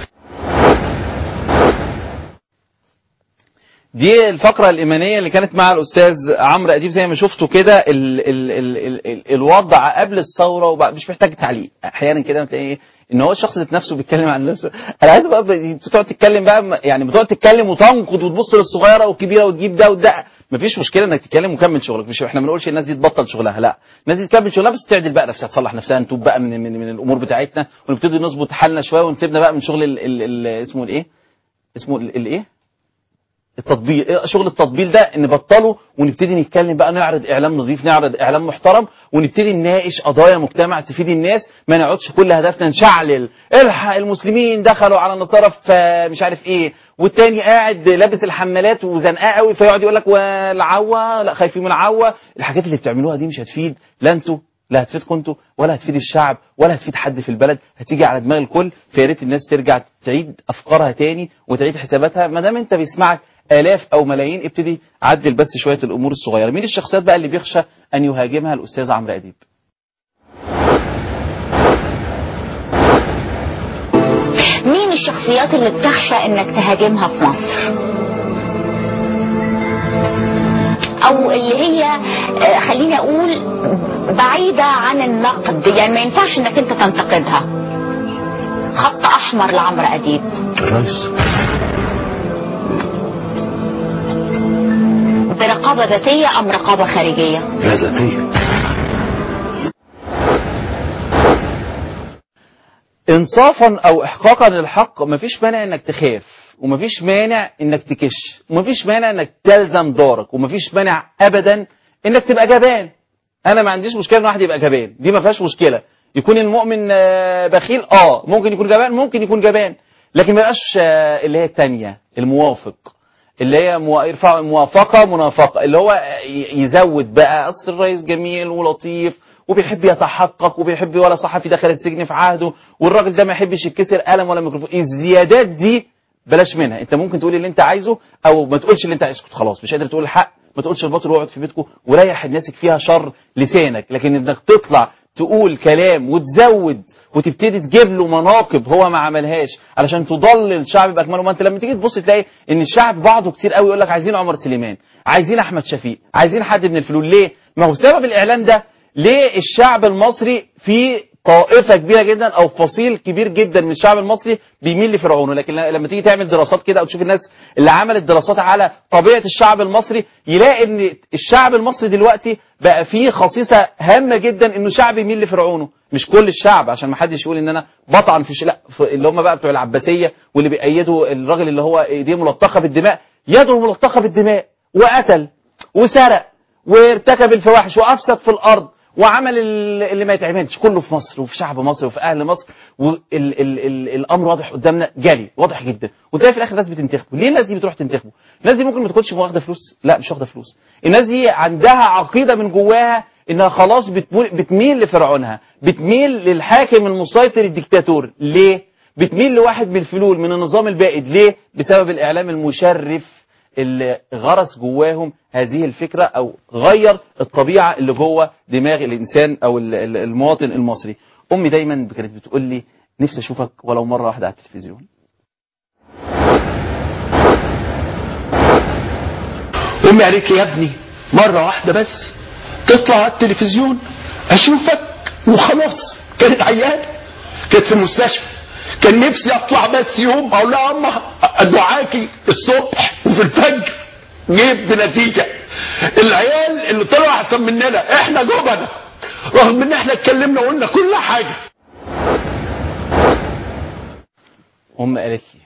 دي الفقرة الإيمانية اللي كانت مع الأستاذ عمرو أديب زي ما شفتوا كده ال ال ال ال ال الوضع قبل الثورة وبعد مش محتاج تعليق أحيانا كده تلاقي إيه إن هو الشخص ذات نفسه بيتكلم عن نفسه أنا عايز بقى ب- تقعد تتكلم بقى يعني بتقعد تتكلم وتنقد وتبص للصغيرة والكبيرة وتجيب ده وده مفيش مشكلة إنك تتكلم وكمل شغلك مش إحنا ما بنقولش الناس دي تبطل شغلها لا الناس دي تكمل شغلها بس تعدل بقى نفسها تصلح نفسها نتوب بقى من من, من الأمور بتاعتنا ونبتدي نظبط حالنا شوية ونسيبنا بقى من شغل ال ال ال اسمه الإيه اسمه ال- الايه التطبيل إيه شغل التطبيل ده نبطله ونبتدي نتكلم بقى نعرض اعلام نظيف نعرض اعلام محترم ونبتدي نناقش قضايا مجتمع تفيد الناس ما نقعدش كل هدفنا نشعلل الحق المسلمين دخلوا على النصارى في مش عارف ايه والتاني قاعد لابس الحمالات وزنقاه قوي فيقعد يقول لك والعوه لا خايفين من العوه الحاجات اللي بتعملوها دي مش هتفيد لا انتوا لا هتفيدكم انتوا ولا هتفيد الشعب ولا هتفيد حد في البلد هتيجي على دماغ الكل فيا ريت الناس ترجع تعيد افكارها تاني وتعيد حساباتها ما دام انت بيسمعك الاف او ملايين ابتدي عدل بس شويه الامور الصغيره مين الشخصيات بقى اللي بيخشى ان يهاجمها الاستاذ عمرو اديب مين الشخصيات اللي بتخشى انك تهاجمها في مصر او اللي هي آه، خليني اقول بعيدة عن النقد يعني ما ينفعش انك انت تنتقدها خط احمر لعمرو اديب الرئيس برقابة ذاتية ام رقابة خارجية لا ذاتيه انصافا او احقاقا للحق مفيش مانع انك تخاف ومفيش مانع انك تكش ومفيش مانع انك تلزم دارك ومفيش مانع ابدا انك تبقى جبان انا ما عنديش مشكله ان واحد يبقى جبان دي ما فيهاش مشكله يكون المؤمن آه، بخيل اه ممكن يكون جبان ممكن يكون جبان لكن ما يبقاش آه، اللي هي الثانيه الموافق اللي هي مو- يرفع موافقه منافقه اللي هو ي- يزود بقى اصل الرئيس جميل ولطيف وبيحب يتحقق وبيحب ولا صحفي دخل السجن في عهده والراجل ده ما يحبش يتكسر قلم ولا ميكروفون الزيادات دي بلاش منها انت ممكن تقول اللي انت عايزه او ما تقولش اللي انت عايزه اسكت خلاص مش قادر تقول الحق ما تقولش الباطل واقعد في بيتكم وريح الناس فيها شر لسانك لكن انك تطلع تقول كلام وتزود وتبتدي تجيب له مناقب هو ما عملهاش علشان تضلل الشعب باكمله ما انت لما تيجي تبص تلاقي ان الشعب بعضه كتير قوي يقول لك عايزين عمر سليمان عايزين احمد شفيق عايزين حد من الفلول ليه ما هو سبب الاعلان ده ليه الشعب المصري في طائفه كبيره جدا او فصيل كبير جدا من الشعب المصري بيميل لفرعونه لكن لما تيجي تعمل دراسات كده او تشوف الناس اللي عملت دراسات على طبيعه الشعب المصري يلاقي ان الشعب المصري دلوقتي بقى فيه خصيصه هامه جدا انه شعب يميل لفرعونه مش كل الشعب عشان ما حدش يقول ان انا بطعن في ش... لا في- اللي هم بقى بتوع العباسيه واللي بيأيدوا الراجل اللي هو ايديه ملطخه بالدماء يده ملطخه بالدماء وقتل وسرق وارتكب الفواحش وافسد في الارض وعمل ال- اللي ما يتعملش كله في مصر وفي شعب مصر وفي اهل مصر والامر واضح قدامنا جلي واضح جدا وتلاقي في الاخر الناس بتنتخبه ليه الناس دي بتروح تنتخبه الناس دي ممكن ما تكونش واخده فلوس لا مش واخده فلوس الناس دي عندها عقيده من جواها انها خلاص بتمول- بتميل لفرعونها بتميل للحاكم المسيطر الدكتاتور ليه بتميل لواحد من الفلول من النظام البائد ليه بسبب الاعلام المشرف اللي غرس جواهم هذه الفكرة أو غير الطبيعة اللي جوه دماغ الإنسان أو ال- ال- المواطن المصري أمي دايما كانت بتقول لي نفسي أشوفك ولو مرة واحدة على التلفزيون امي قالت لي يا ابني مره واحده بس تطلع على التلفزيون اشوفك وخلاص كانت عيانه كانت في المستشفى كان نفسي اطلع بس يوم اقول لها اما ادعاكي الصبح وفي الفجر جيب بنتيجه العيال اللي طلعوا احسن مننا احنا جبنة رغم ان احنا اتكلمنا وقلنا كل حاجه أم قالت لي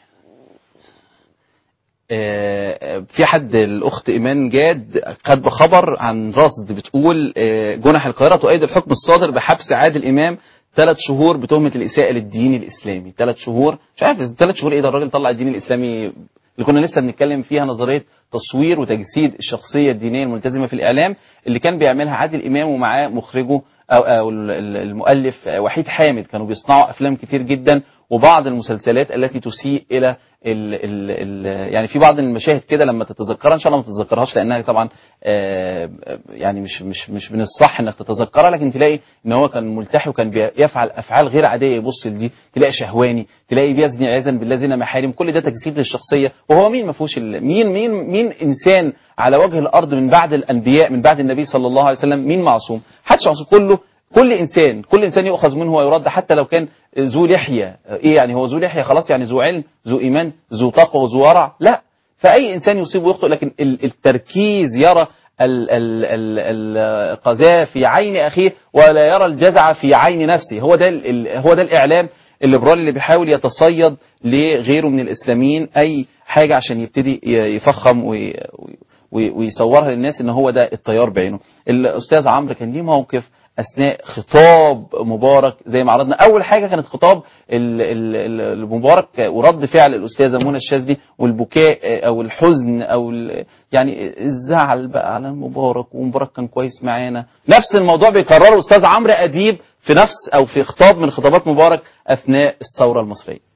آه، في حد الأخت إيمان جاد كاتبة خبر عن رصد بتقول آه، جنح القاهرة تؤيد الحكم الصادر بحبس عادل إمام ثلاث شهور بتهمة الإساءة للدين الإسلامي ثلاث شهور مش عارف ثلاث شهور إيه ده الراجل طلع الدين الإسلامي اللي كنا لسه بنتكلم فيها نظريه تصوير وتجسيد الشخصيه الدينيه الملتزمه في الاعلام اللي كان بيعملها عادل امام ومعاه مخرجه او او ال- ال- المؤلف وحيد حامد كانوا بيصنعوا افلام كتير جدا وبعض المسلسلات التي تسيء الى ال ال ال يعني في بعض المشاهد كده لما تتذكرها ان شاء الله ما تتذكرهاش لانها طبعا آه، يعني مش مش مش من الصح انك تتذكرها لكن تلاقي ان هو كان ملتحي وكان بيفعل افعال غير عاديه يبص لدي تلاقي شهواني تلاقي بيزني عياذا بالله زنا محارم كل ده تجسيد للشخصيه وهو مين ما فيهوش ال- مين مين مين انسان على وجه الارض من بعد الانبياء من بعد النبي صلى الله عليه وسلم مين معصوم حدش معصوم كله كل انسان كل انسان يؤخذ منه ويرد حتى لو كان ذو لحيه ايه يعني هو ذو لحيه خلاص يعني ذو علم ذو ايمان ذو تقوى وذو ورع لا فاي انسان يصيب ويخطئ لكن ال- التركيز يرى ال- ال- ال- القذاة في عين اخيه ولا يرى الجزع في عين نفسه هو ده ال- ال- هو ده الاعلام الليبرالي اللي بيحاول يتصيد لغيره من الاسلاميين اي حاجه عشان يبتدي ي- يفخم وي- وي- ويصورها للناس ان هو ده التيار بعينه الاستاذ عمرو كان ليه موقف اثناء خطاب مبارك زي ما عرضنا اول حاجه كانت خطاب ال- ال- ال- المبارك ورد فعل الاستاذه منى الشاذلي والبكاء او الحزن او ال- يعني الزعل بقى على مبارك ومبارك كان كويس معانا نفس الموضوع بيكرره الاستاذ عمرو اديب في نفس او في خطاب من خطابات مبارك اثناء الثوره المصريه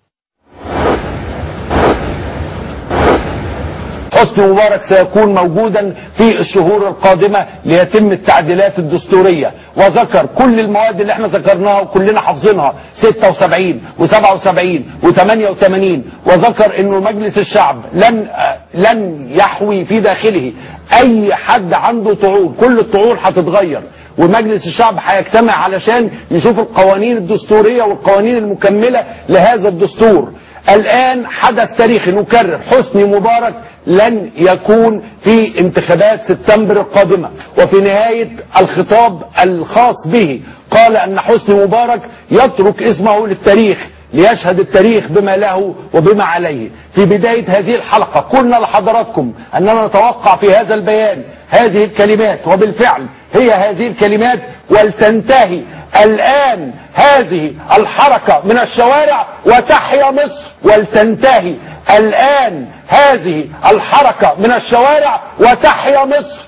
حسني مبارك سيكون موجودا في الشهور القادمة ليتم التعديلات الدستورية وذكر كل المواد اللي احنا ذكرناها وكلنا حافظينها 76 و77 و88 وذكر انه مجلس الشعب لن آه، لن يحوي في داخله اي حد عنده طعون كل الطعون هتتغير ومجلس الشعب هيجتمع علشان يشوف القوانين الدستورية والقوانين المكملة لهذا الدستور الآن حدث تاريخي نكرر حسني مبارك لن يكون في انتخابات سبتمبر القادمة وفي نهاية الخطاب الخاص به قال أن حسني مبارك يترك اسمه للتاريخ ليشهد التاريخ بما له وبما عليه في بداية هذه الحلقة قلنا لحضراتكم أننا نتوقع في هذا البيان هذه الكلمات وبالفعل هي هذه الكلمات ولتنتهي الآن هذه الحركة من الشوارع وتحيا مصر ولتنتهي الآن هذه الحركة من الشوارع وتحيا مصر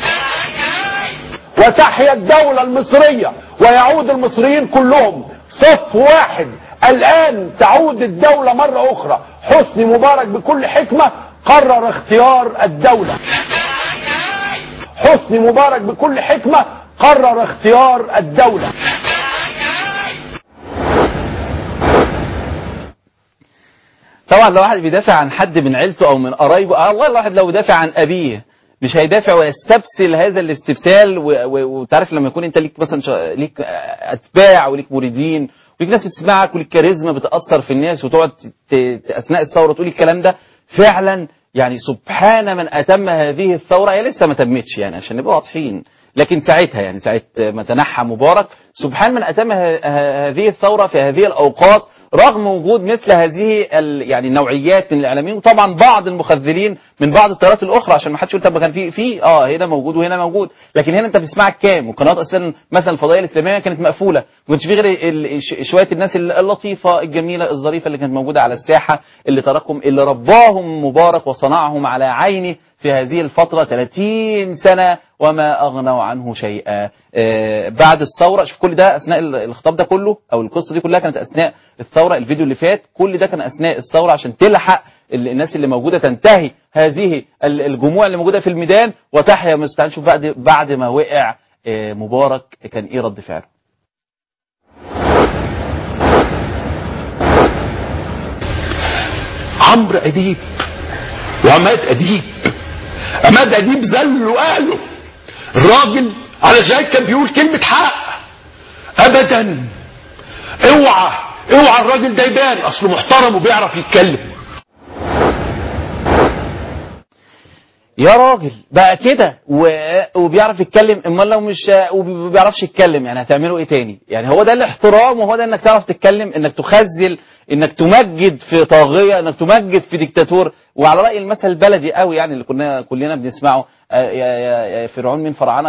وتحيا الدولة المصرية ويعود المصريين كلهم صف واحد الآن تعود الدولة مرة أخرى حسني مبارك بكل حكمة قرر اختيار الدولة حسني مبارك بكل حكمة قرر اختيار الدولة طبعا لو واحد بيدافع عن حد من عيلته او من قرايبه آه والله الواحد لو دافع عن ابيه مش هيدافع ويستبسل هذا الاستبسال و- و- وتعرف لما يكون انت ليك مثلا شا- ليك آه، اتباع وليك مريدين وليك ناس بتسمعك وليك كاريزما بتاثر في الناس وتقعد ت- ت- اثناء الثوره تقول الكلام ده فعلا يعني سبحان من اتم هذه الثوره هي لسه ما تمتش يعني عشان نبقى واضحين لكن ساعتها يعني ساعه ما تنحى مبارك سبحان من اتم ه- ه- هذه الثوره في هذه الاوقات رغم وجود مثل هذه ال- يعني النوعيات من الاعلاميين وطبعا بعض المخذلين من بعض التيارات الاخرى عشان ما حدش يقول طب ما كان في في اه هنا موجود وهنا موجود لكن هنا انت بتسمعك كام وقنوات اساسا مثلا الفضائيه الاسلاميه كانت مقفوله ما كانش في غير ال- ش- شويه الناس اللطيفه الجميله الظريفه اللي كانت موجوده على الساحه اللي تركهم اللي رباهم مبارك وصنعهم على عينه في هذه الفترة 30 سنة وما أغنوا عنه شيئا آه، بعد الثورة شوف كل ده أثناء ال- الخطاب ده كله أو القصة دي كلها كانت أثناء الثورة الفيديو اللي فات كل ده كان أثناء الثورة عشان تلحق ال- الناس اللي موجودة تنتهي هذه ال- الجموع اللي موجودة في الميدان وتحيا مصر تعال نشوف بعد بعد ما وقع آه، مبارك كان إيه رد فعله عمرو اديب وعماد اديب عماد اديب ذل اهله الراجل علشان كان بيقول كلمه حق ابدا اوعى اوعى الراجل ده يبان اصله محترم وبيعرف يتكلم يا راجل بقى كده و- وبيعرف يتكلم امال لو مش وما بيعرفش يتكلم يعني هتعملوا ايه تاني يعني هو ده الاحترام وهو ده انك تعرف تتكلم انك تخزل انك تمجد في طاغيه انك تمجد في ديكتاتور وعلى راي المثل البلدي قوي يعني اللي كنا كلنا بنسمعه آه، يا يا- يا فرعون من فرعنك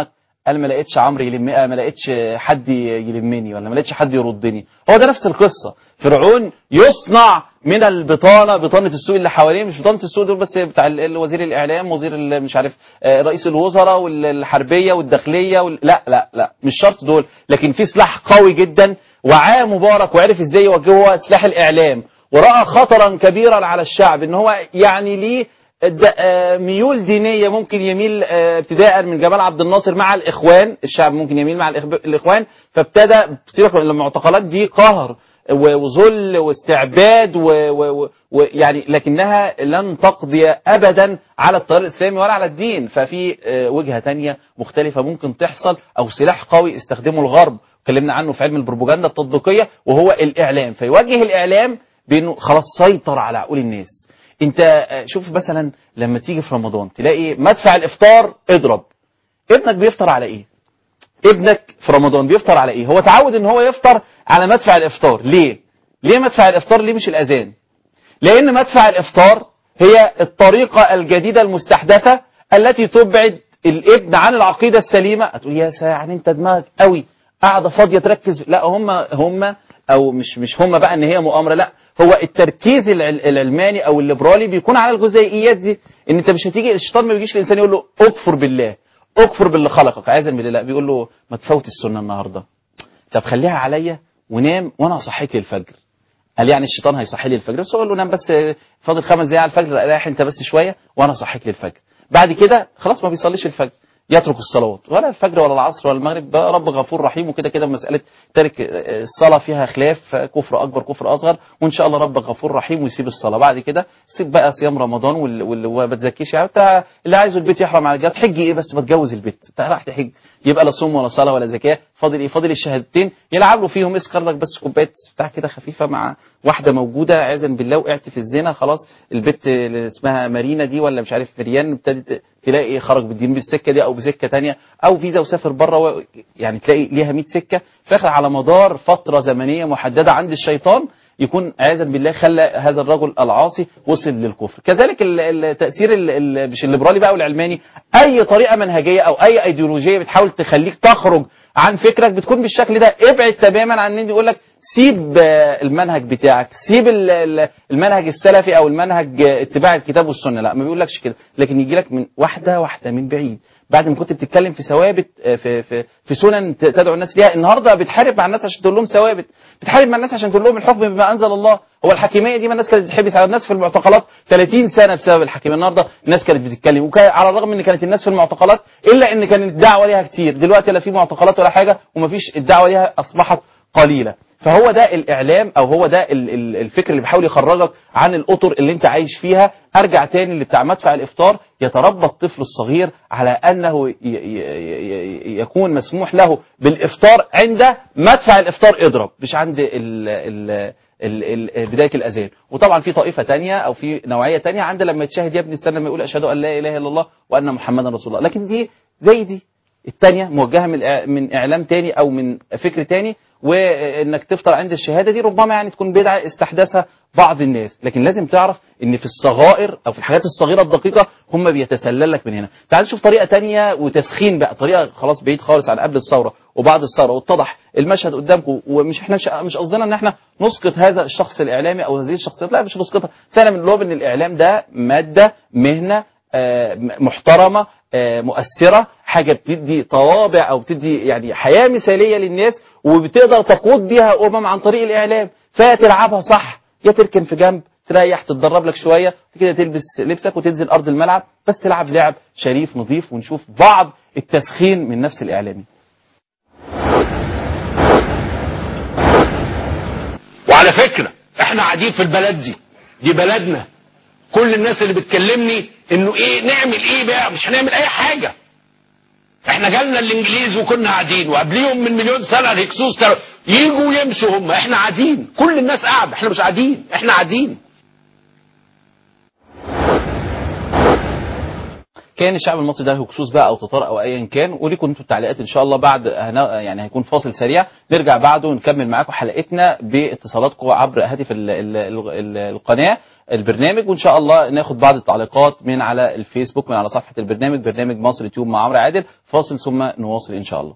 قال ما لقيتش عمرو يلم ما لقيتش حد يلمني ولا ما لقيتش حد يردني هو ده نفس القصه فرعون يصنع من البطانه بطانه السوق اللي حواليه مش بطانه السوق دول بس بتاع ال- ال- وزير الاعلام وزير ال- مش عارف آه، رئيس الوزراء والحربيه والداخليه وال... لا لا لا مش شرط دول لكن في سلاح قوي جدا وعاه مبارك وعرف ازاي يوجهه هو سلاح الاعلام وراى خطرا كبيرا على الشعب ان هو يعني ليه د- آه، ميول دينية ممكن يميل آه، ابتداء من جمال عبد الناصر مع الإخوان الشعب ممكن يميل مع الإخب- الإخوان فابتدى سيبك من المعتقلات دي قهر و- وذل واستعباد و- و- و- ويعني لكنها لن تقضي أبدا على التيار الإسلامي ولا على الدين ففي آه، وجهة تانية مختلفة ممكن تحصل أو سلاح قوي استخدمه الغرب اتكلمنا عنه في علم البروباجندا التطبيقية وهو الإعلام فيوجه الإعلام بأنه خلاص سيطر على عقول الناس انت آه، شوف مثلا لما تيجي في رمضان تلاقي مدفع الافطار اضرب ابنك بيفطر على ايه ابنك في رمضان بيفطر على ايه هو تعود ان هو يفطر على مدفع الافطار ليه ليه مدفع الافطار ليه مش الاذان لان مدفع الافطار هي الطريقة الجديدة المستحدثة التي تبعد الابن عن العقيدة السليمة هتقول يا سا يعني انت دماغك قوي قاعدة فاضية تركز لا هم هم او مش مش هم بقى ان هي مؤامرة لا هو التركيز العل- العلماني او الليبرالي بيكون على الجزيئيات دي ان انت مش هتيجي الشيطان ما بيجيش الانسان يقول له اكفر بالله اكفر باللي خلقك عايزا بالله لا بيقول له ما تفوت السنة النهارده طب خليها عليا ونام وانا هصحيك للفجر قال يعني الشيطان هيصحي لي الفجر بس اقول له نام بس فاضل خمس دقايق على الفجر رايح انت بس شويه وانا اصحيك للفجر بعد كده خلاص ما بيصليش الفجر يترك الصلوات ولا الفجر ولا العصر ولا المغرب بقى رب غفور رحيم وكده كده مساله ترك الصلاه فيها خلاف كفر اكبر كفر اصغر وان شاء الله ربك غفور رحيم ويسيب الصلاه بعد كده سيب بقى صيام رمضان وال- وال- وما تزكيش يعني انت اللي عايزه البيت يحرم على الجهاد حج ايه بس ما تجوز البيت انت رايح تحج يبقى لا صوم ولا صلاه ولا زكاه فاضل ايه فاضل الشهادتين يلعب له فيهم اسكر لك بس كوبايه بتاع كده خفيفه مع واحده موجوده عياذا بالله وقعت في الزنا خلاص البت اللي اسمها مارينا دي ولا مش عارف مريان ابتدت تلاقي خرج بالدين بالسكه دي او بسكه تانية او فيزا وسافر بره و... يعني تلاقي ليها 100 سكه في الاخر على مدار فتره زمنيه محدده عند الشيطان يكون عياذا بالله خلى هذا الرجل العاصي وصل للكفر كذلك ال- التاثير ال- ال- مش الليبرالي بقى والعلماني اي طريقه منهجيه او اي ايديولوجيه بتحاول تخليك تخرج عن فكرك بتكون بالشكل ده ابعد تماما عن ان يقول لك سيب آه، المنهج بتاعك سيب ال- ال- المنهج السلفي او المنهج آه، اتباع الكتاب والسنه لا ما بيقولكش كده لكن يجي لك من واحده واحده من بعيد بعد ما كنت بتتكلم في ثوابت آه، في في في سنن ت- تدعو الناس ليها النهارده بتحارب مع الناس عشان تقول لهم ثوابت بتحارب مع الناس عشان تقول لهم الحكم بما انزل الله هو الحكيميه دي ما الناس كانت بتحبس على الناس في المعتقلات 30 سنه بسبب الحكيميه النهارده الناس كانت بتتكلم وكان على الرغم ان كانت الناس في المعتقلات الا ان كانت الدعوه ليها كتير دلوقتي لا في معتقلات ولا حاجه ومفيش الدعوه ليها اصبحت قليله فهو ده الاعلام او هو ده ال- ال- الفكر اللي بيحاول يخرجك عن الاطر اللي انت عايش فيها ارجع تاني اللي بتاع مدفع الافطار يتربى الطفل الصغير على انه ي- ي- ي- يكون مسموح له بالافطار عند مدفع الافطار اضرب مش عند ال ال ال ال بدايه الاذان وطبعا في طائفه تانية او في نوعيه تانية عند لما يتشهد يا ابني استنى ما يقول اشهد ان لا اله الا الله وان محمدا رسول الله لكن دي زي دي التانية موجهة من إع- من إعلام تاني أو من فكر تاني وإنك تفطر عند الشهادة دي ربما يعني تكون بدعة استحدثها بعض الناس لكن لازم تعرف إن في الصغائر أو في الحاجات الصغيرة الدقيقة هم بيتسلل لك من هنا تعال نشوف طريقة تانية وتسخين بقى طريقة خلاص بعيد خالص عن قبل الثورة وبعد الثورة واتضح المشهد قدامكم ومش احنا مش, مش قصدنا ان احنا نسقط هذا الشخص الإعلامي أو هذه الشخصيات لا مش نسقطها سنة من اللوب إن الإعلام ده مادة مهنة آه، محترمة آه، مؤثرة حاجة بتدي طوابع أو بتدي يعني حياة مثالية للناس وبتقدر تقود بيها أمم عن طريق الإعلام فتلعبها صح يا تركن في جنب تريح تتدرب لك شوية كده تلبس لبسك وتنزل أرض الملعب بس تلعب لعب شريف نظيف ونشوف بعض التسخين من نفس الإعلامي وعلى فكرة احنا قاعدين في البلد دي دي بلدنا كل الناس اللي بتكلمني انه ايه نعمل ايه بقى مش هنعمل اي حاجة احنا جالنا الانجليز وكنا قاعدين وقبليهم من مليون سنة الهكسوس كانوا يجوا ويمشوا هم احنا قاعدين كل الناس قاعدة احنا مش قاعدين احنا قاعدين كان الشعب المصري ده هكسوس بقى او تتار او ايا كان وليكم انتم التعليقات ان شاء الله بعد هنا يعني هيكون فاصل سريع نرجع بعده ونكمل معاكم حلقتنا باتصالاتكم عبر هاتف ال ال ال ال القناه البرنامج وان شاء الله ناخد بعض التعليقات من على الفيسبوك من على صفحه البرنامج برنامج مصر تيوب مع عمرو عادل فاصل ثم نواصل ان شاء الله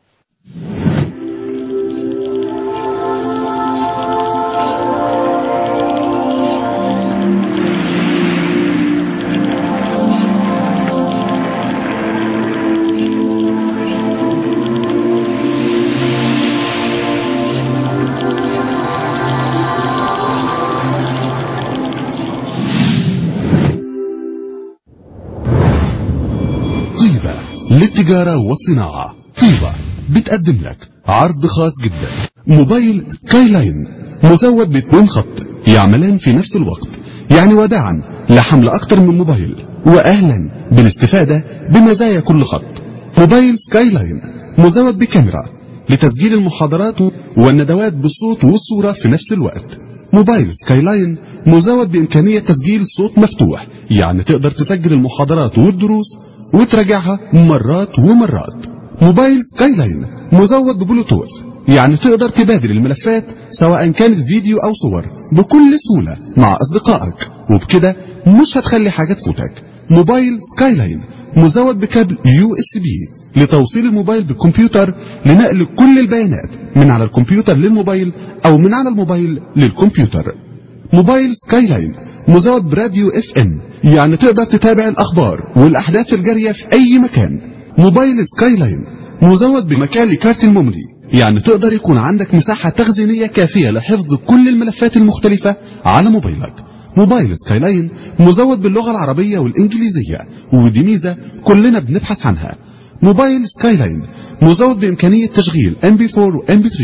طيبة للتجارة والصناعة طيبة بتقدم لك عرض خاص جدا موبايل سكاي لاين مزود باتنين خط يعملان في نفس الوقت يعني وداعا لحمل اكتر من موبايل واهلا بالاستفادة بمزايا كل خط موبايل سكاي لاين مزود بكاميرا لتسجيل المحاضرات والندوات بالصوت والصورة في نفس الوقت موبايل سكاي لاين مزود بإمكانية تسجيل صوت مفتوح يعني تقدر تسجل المحاضرات والدروس وتراجعها مرات ومرات موبايل سكاي لاين مزود ببلوتوث يعني تقدر تبادل الملفات سواء كانت فيديو أو صور بكل سهولة مع أصدقائك وبكده مش هتخلي حاجة تفوتك موبايل سكاي لاين مزود بكابل يو اس بي لتوصيل الموبايل بالكمبيوتر لنقل كل البيانات من على الكمبيوتر للموبايل او من على الموبايل للكمبيوتر موبايل سكاي لاين مزود براديو اف ام يعني تقدر تتابع الاخبار والاحداث الجاريه في اي مكان موبايل سكاي لاين مزود بمكان لكارت الميموري يعني تقدر يكون عندك مساحه تخزينيه كافيه لحفظ كل الملفات المختلفه على موبايلك موبايل سكاي لاين مزود باللغه العربيه والانجليزيه ودي ميزه كلنا بنبحث عنها موبايل سكاي لاين مزود بامكانيه تشغيل ام بي 4 وام بي 3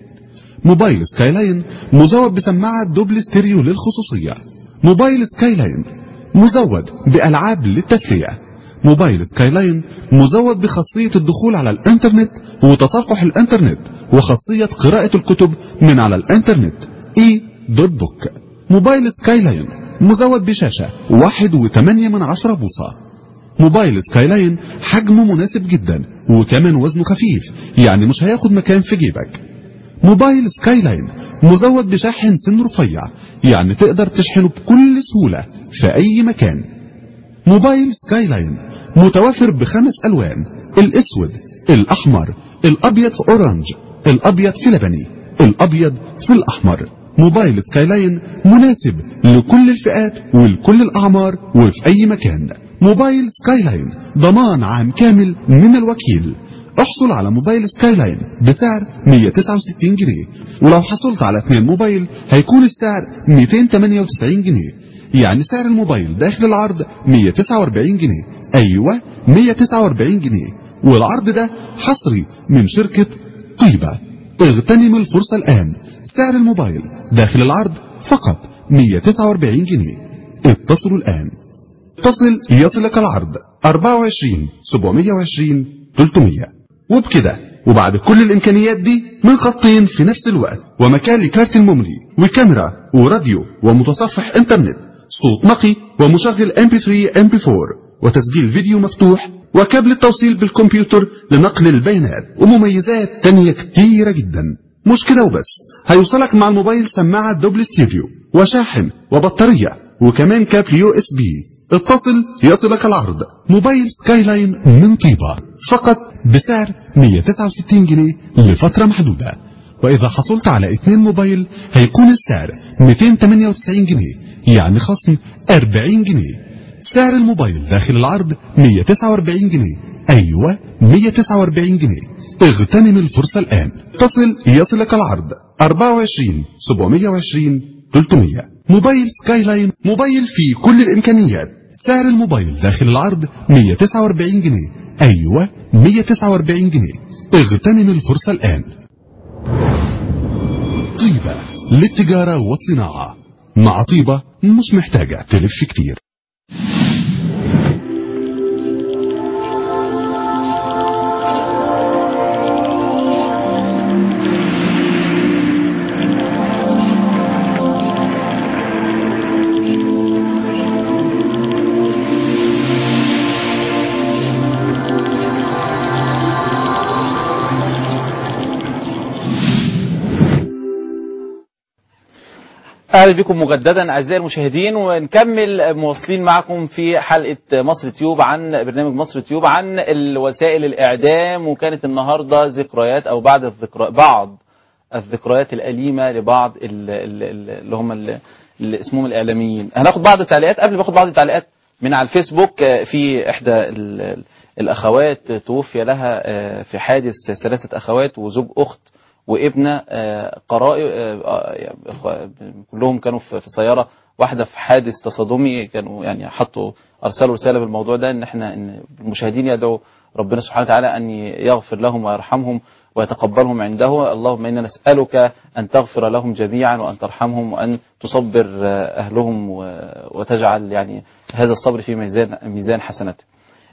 موبايل سكاي لاين مزود بسماعه دوبل ستيريو للخصوصيه موبايل سكاي لاين مزود بألعاب للتسلية موبايل سكاي لاين مزود بخاصية الدخول على الانترنت وتصفح الانترنت وخاصية قراءة الكتب من على الانترنت اي دوت بوك موبايل سكاي لاين مزود بشاشة واحد وثمانية من عشرة بوصة موبايل سكاي لاين حجمه مناسب جدا وكمان وزنه خفيف يعني مش هياخد مكان في جيبك موبايل سكاي لاين مزود بشاحن سن رفيع يعني تقدر تشحنه بكل سهولة في أي مكان موبايل سكاي لاين متوفر بخمس ألوان الأسود الأحمر الأبيض في أورانج الأبيض في لبني الأبيض في الأحمر موبايل سكاي لاين مناسب لكل الفئات ولكل الأعمار وفي أي مكان موبايل سكاي لاين ضمان عام كامل من الوكيل احصل على موبايل سكاي لاين بسعر 169 جنيه ولو حصلت على اثنين موبايل هيكون السعر 298 جنيه يعني سعر الموبايل داخل العرض 149 جنيه ايوه 149 جنيه والعرض ده حصري من شركة طيبة اغتنم الفرصة الان سعر الموبايل داخل العرض فقط 149 جنيه اتصلوا الان اتصل يصلك العرض 24 720 300 وبكده وبعد كل الامكانيات دي من خطين في نفس الوقت ومكان لكارت الميموري وكاميرا وراديو ومتصفح انترنت صوت نقي ومشغل MP3 MP4 وتسجيل فيديو مفتوح وكابل التوصيل بالكمبيوتر لنقل البيانات ومميزات تانية كتيرة جدا مش كده وبس هيوصلك مع الموبايل سماعة دوبل ستيريو وشاحن وبطارية وكمان كابل يو اس بي اتصل يصلك العرض موبايل سكاي لاين من طيبة فقط بسعر 169 جنيه لفترة محدودة وإذا حصلت على اثنين موبايل هيكون السعر 298 جنيه يعني خصم 40 جنيه سعر الموبايل داخل العرض 149 جنيه أيوة 149 جنيه اغتنم الفرصة الآن اتصل يصلك العرض 24 720 300 موبايل سكاي لاين موبايل فيه كل الإمكانيات سعر الموبايل داخل العرض 149 جنيه أيوة 149 جنيه اغتنم الفرصة الآن طيبة للتجارة والصناعة مع طيبة مش محتاجة تلف كتير اهلا بكم مجددا اعزائي المشاهدين ونكمل مواصلين معكم في حلقه مصر تيوب عن برنامج مصر تيوب عن الوسائل الاعدام وكانت النهارده ذكريات او بعد الذكرى بعض الذكريات الاليمه لبعض ال- ال- ال- اللي هم ال- اللي اسمهم الاعلاميين هناخد بعض التعليقات قبل ما اخد بعض التعليقات من على الفيسبوك آه، في احدى ال- ال- الاخوات توفي لها آه، في حادث ثلاثه اخوات وزوج اخت وابنه آه، قرائب آه، آه، يعني إخوة- كلهم كانوا في في سياره واحده في حادث تصادمي كانوا يعني حطوا ارسلوا رساله بالموضوع ده ان احنا ان المشاهدين يدعوا ربنا سبحانه وتعالى ان يغفر لهم ويرحمهم ويتقبلهم عنده اللهم انا نسالك ان تغفر لهم جميعا وان ترحمهم وان تصبر آه، اهلهم و- وتجعل يعني هذا الصبر في ميزان ميزان حسناته.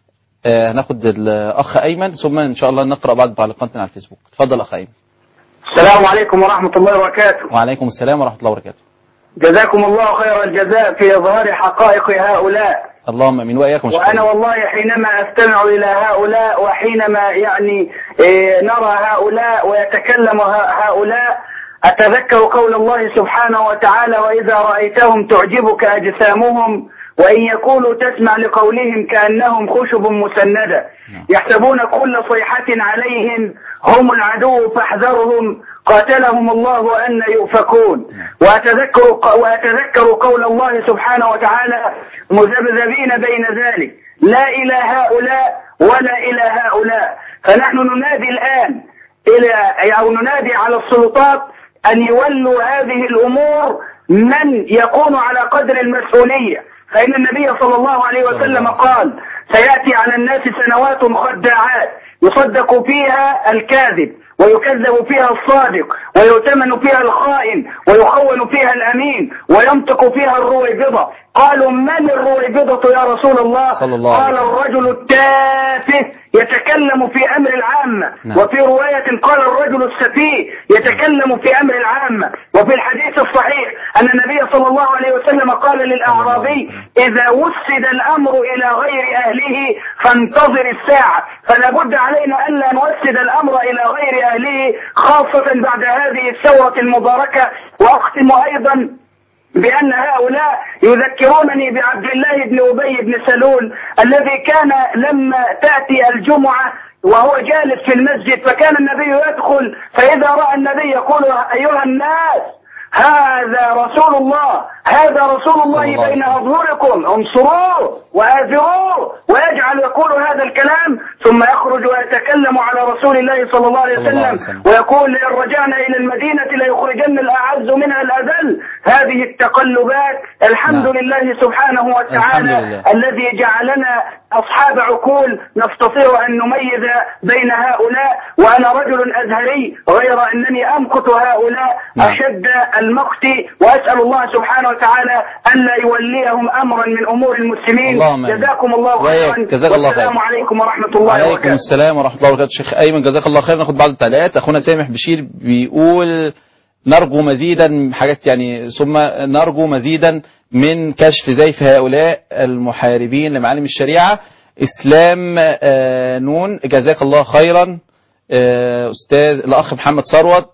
آه، هناخد الاخ ايمن ثم ان شاء الله نقرا بعض التعليقات من على الفيسبوك. اتفضل اخ ايمن. السلام عليكم ورحمة الله وبركاته وعليكم السلام ورحمه الله وبركاته. جزاكم الله خير الجزاء في إظهار حقائق هؤلاء اللهم امين واياكم وأنا شكرا. والله حينما أستمع إلى هؤلاء وحينما يعني إيه، نرى هؤلاء ويتكلم ه- هؤلاء أتذكر قول الله سبحانه وتعالى وإذا رأيتهم تعجبك أجسامهم وإن يكونوا تسمع لقولهم كأنهم خشب مسندة يحسبون كل صيحة عليهم هم العدو فاحذرهم قاتلهم الله أن يؤفكون وأتذكر, وأتذكر قول الله سبحانه وتعالى مذبذبين بين ذلك لا إلى هؤلاء ولا إلى هؤلاء فنحن ننادي الآن إلى أو ننادي على السلطات أن يولوا هذه الأمور من يكون على قدر المسؤولية فإن النبي صلى الله عليه وسلم قال سيأتي على الناس سنوات خداعات يصدق فيها الكاذب ويكذب فيها الصادق ويؤتمن فيها الخائن ويخون فيها الأمين وينطق فيها الرويبضة قالوا من الرويبضة يا رسول الله صلى الله عليه قال وسلم. الرجل التافه يتكلم في أمر العامة نعم. وفي رواية قال الرجل السفيه يتكلم في أمر العامة وفي الحديث الصحيح أن النبي صلى الله عليه وسلم قال للأعرابي إذا وسد الأمر إلى غير أهله فانتظر الساعة فلا بد علينا ألا نوسد الأمر إلى غير أهله خاصة بعد هذه الثورة المباركة وأختم أيضا بأن هؤلاء يذكرونني بعبد الله بن أبي بن سلول الذي كان لما تأتي الجمعة وهو جالس في المسجد فكان النبي يدخل فإذا رأى النبي يقول أيها الناس هذا رسول الله هذا رسول صلى الله الله عليه بين وسلم. أظهركم انصروه وآذروه ويجعل يقول هذا الكلام ثم يخرج ويتكلم على رسول الله صلى الله عليه صلى الله عليه وسلم وسلم. ويقول إن رجعنا إلى المدينة ليخرجن الأعز منها الأذل هذه التقلبات الحمد نعم. لله سبحانه وتعالى الحمد لله. الذي جعلنا أصحاب عقول نستطيع أن نميز بين هؤلاء وأنا رجل أزهري غير أنني أمقت هؤلاء نعم. أشد المقت وأسأل الله سبحانه وتعالى ألا يوليهم أمرا من أمور المسلمين اللهم آمين. جزاكم الله وإياك. خيرا جزاك الله خير. والسلام عليكم ورحمة الله وعليكم وبركاته السلام ورحمه الله وبركاته شيخ ايمن جزاك الله خير ناخد بعض التعليقات اخونا سامح بشير بيقول نرجو مزيدا من حاجات يعني ثم نرجو مزيدا من كشف زيف هؤلاء المحاربين لمعالم الشريعه اسلام آه، نون جزاك الله خيرا آه، استاذ الاخ محمد ثروت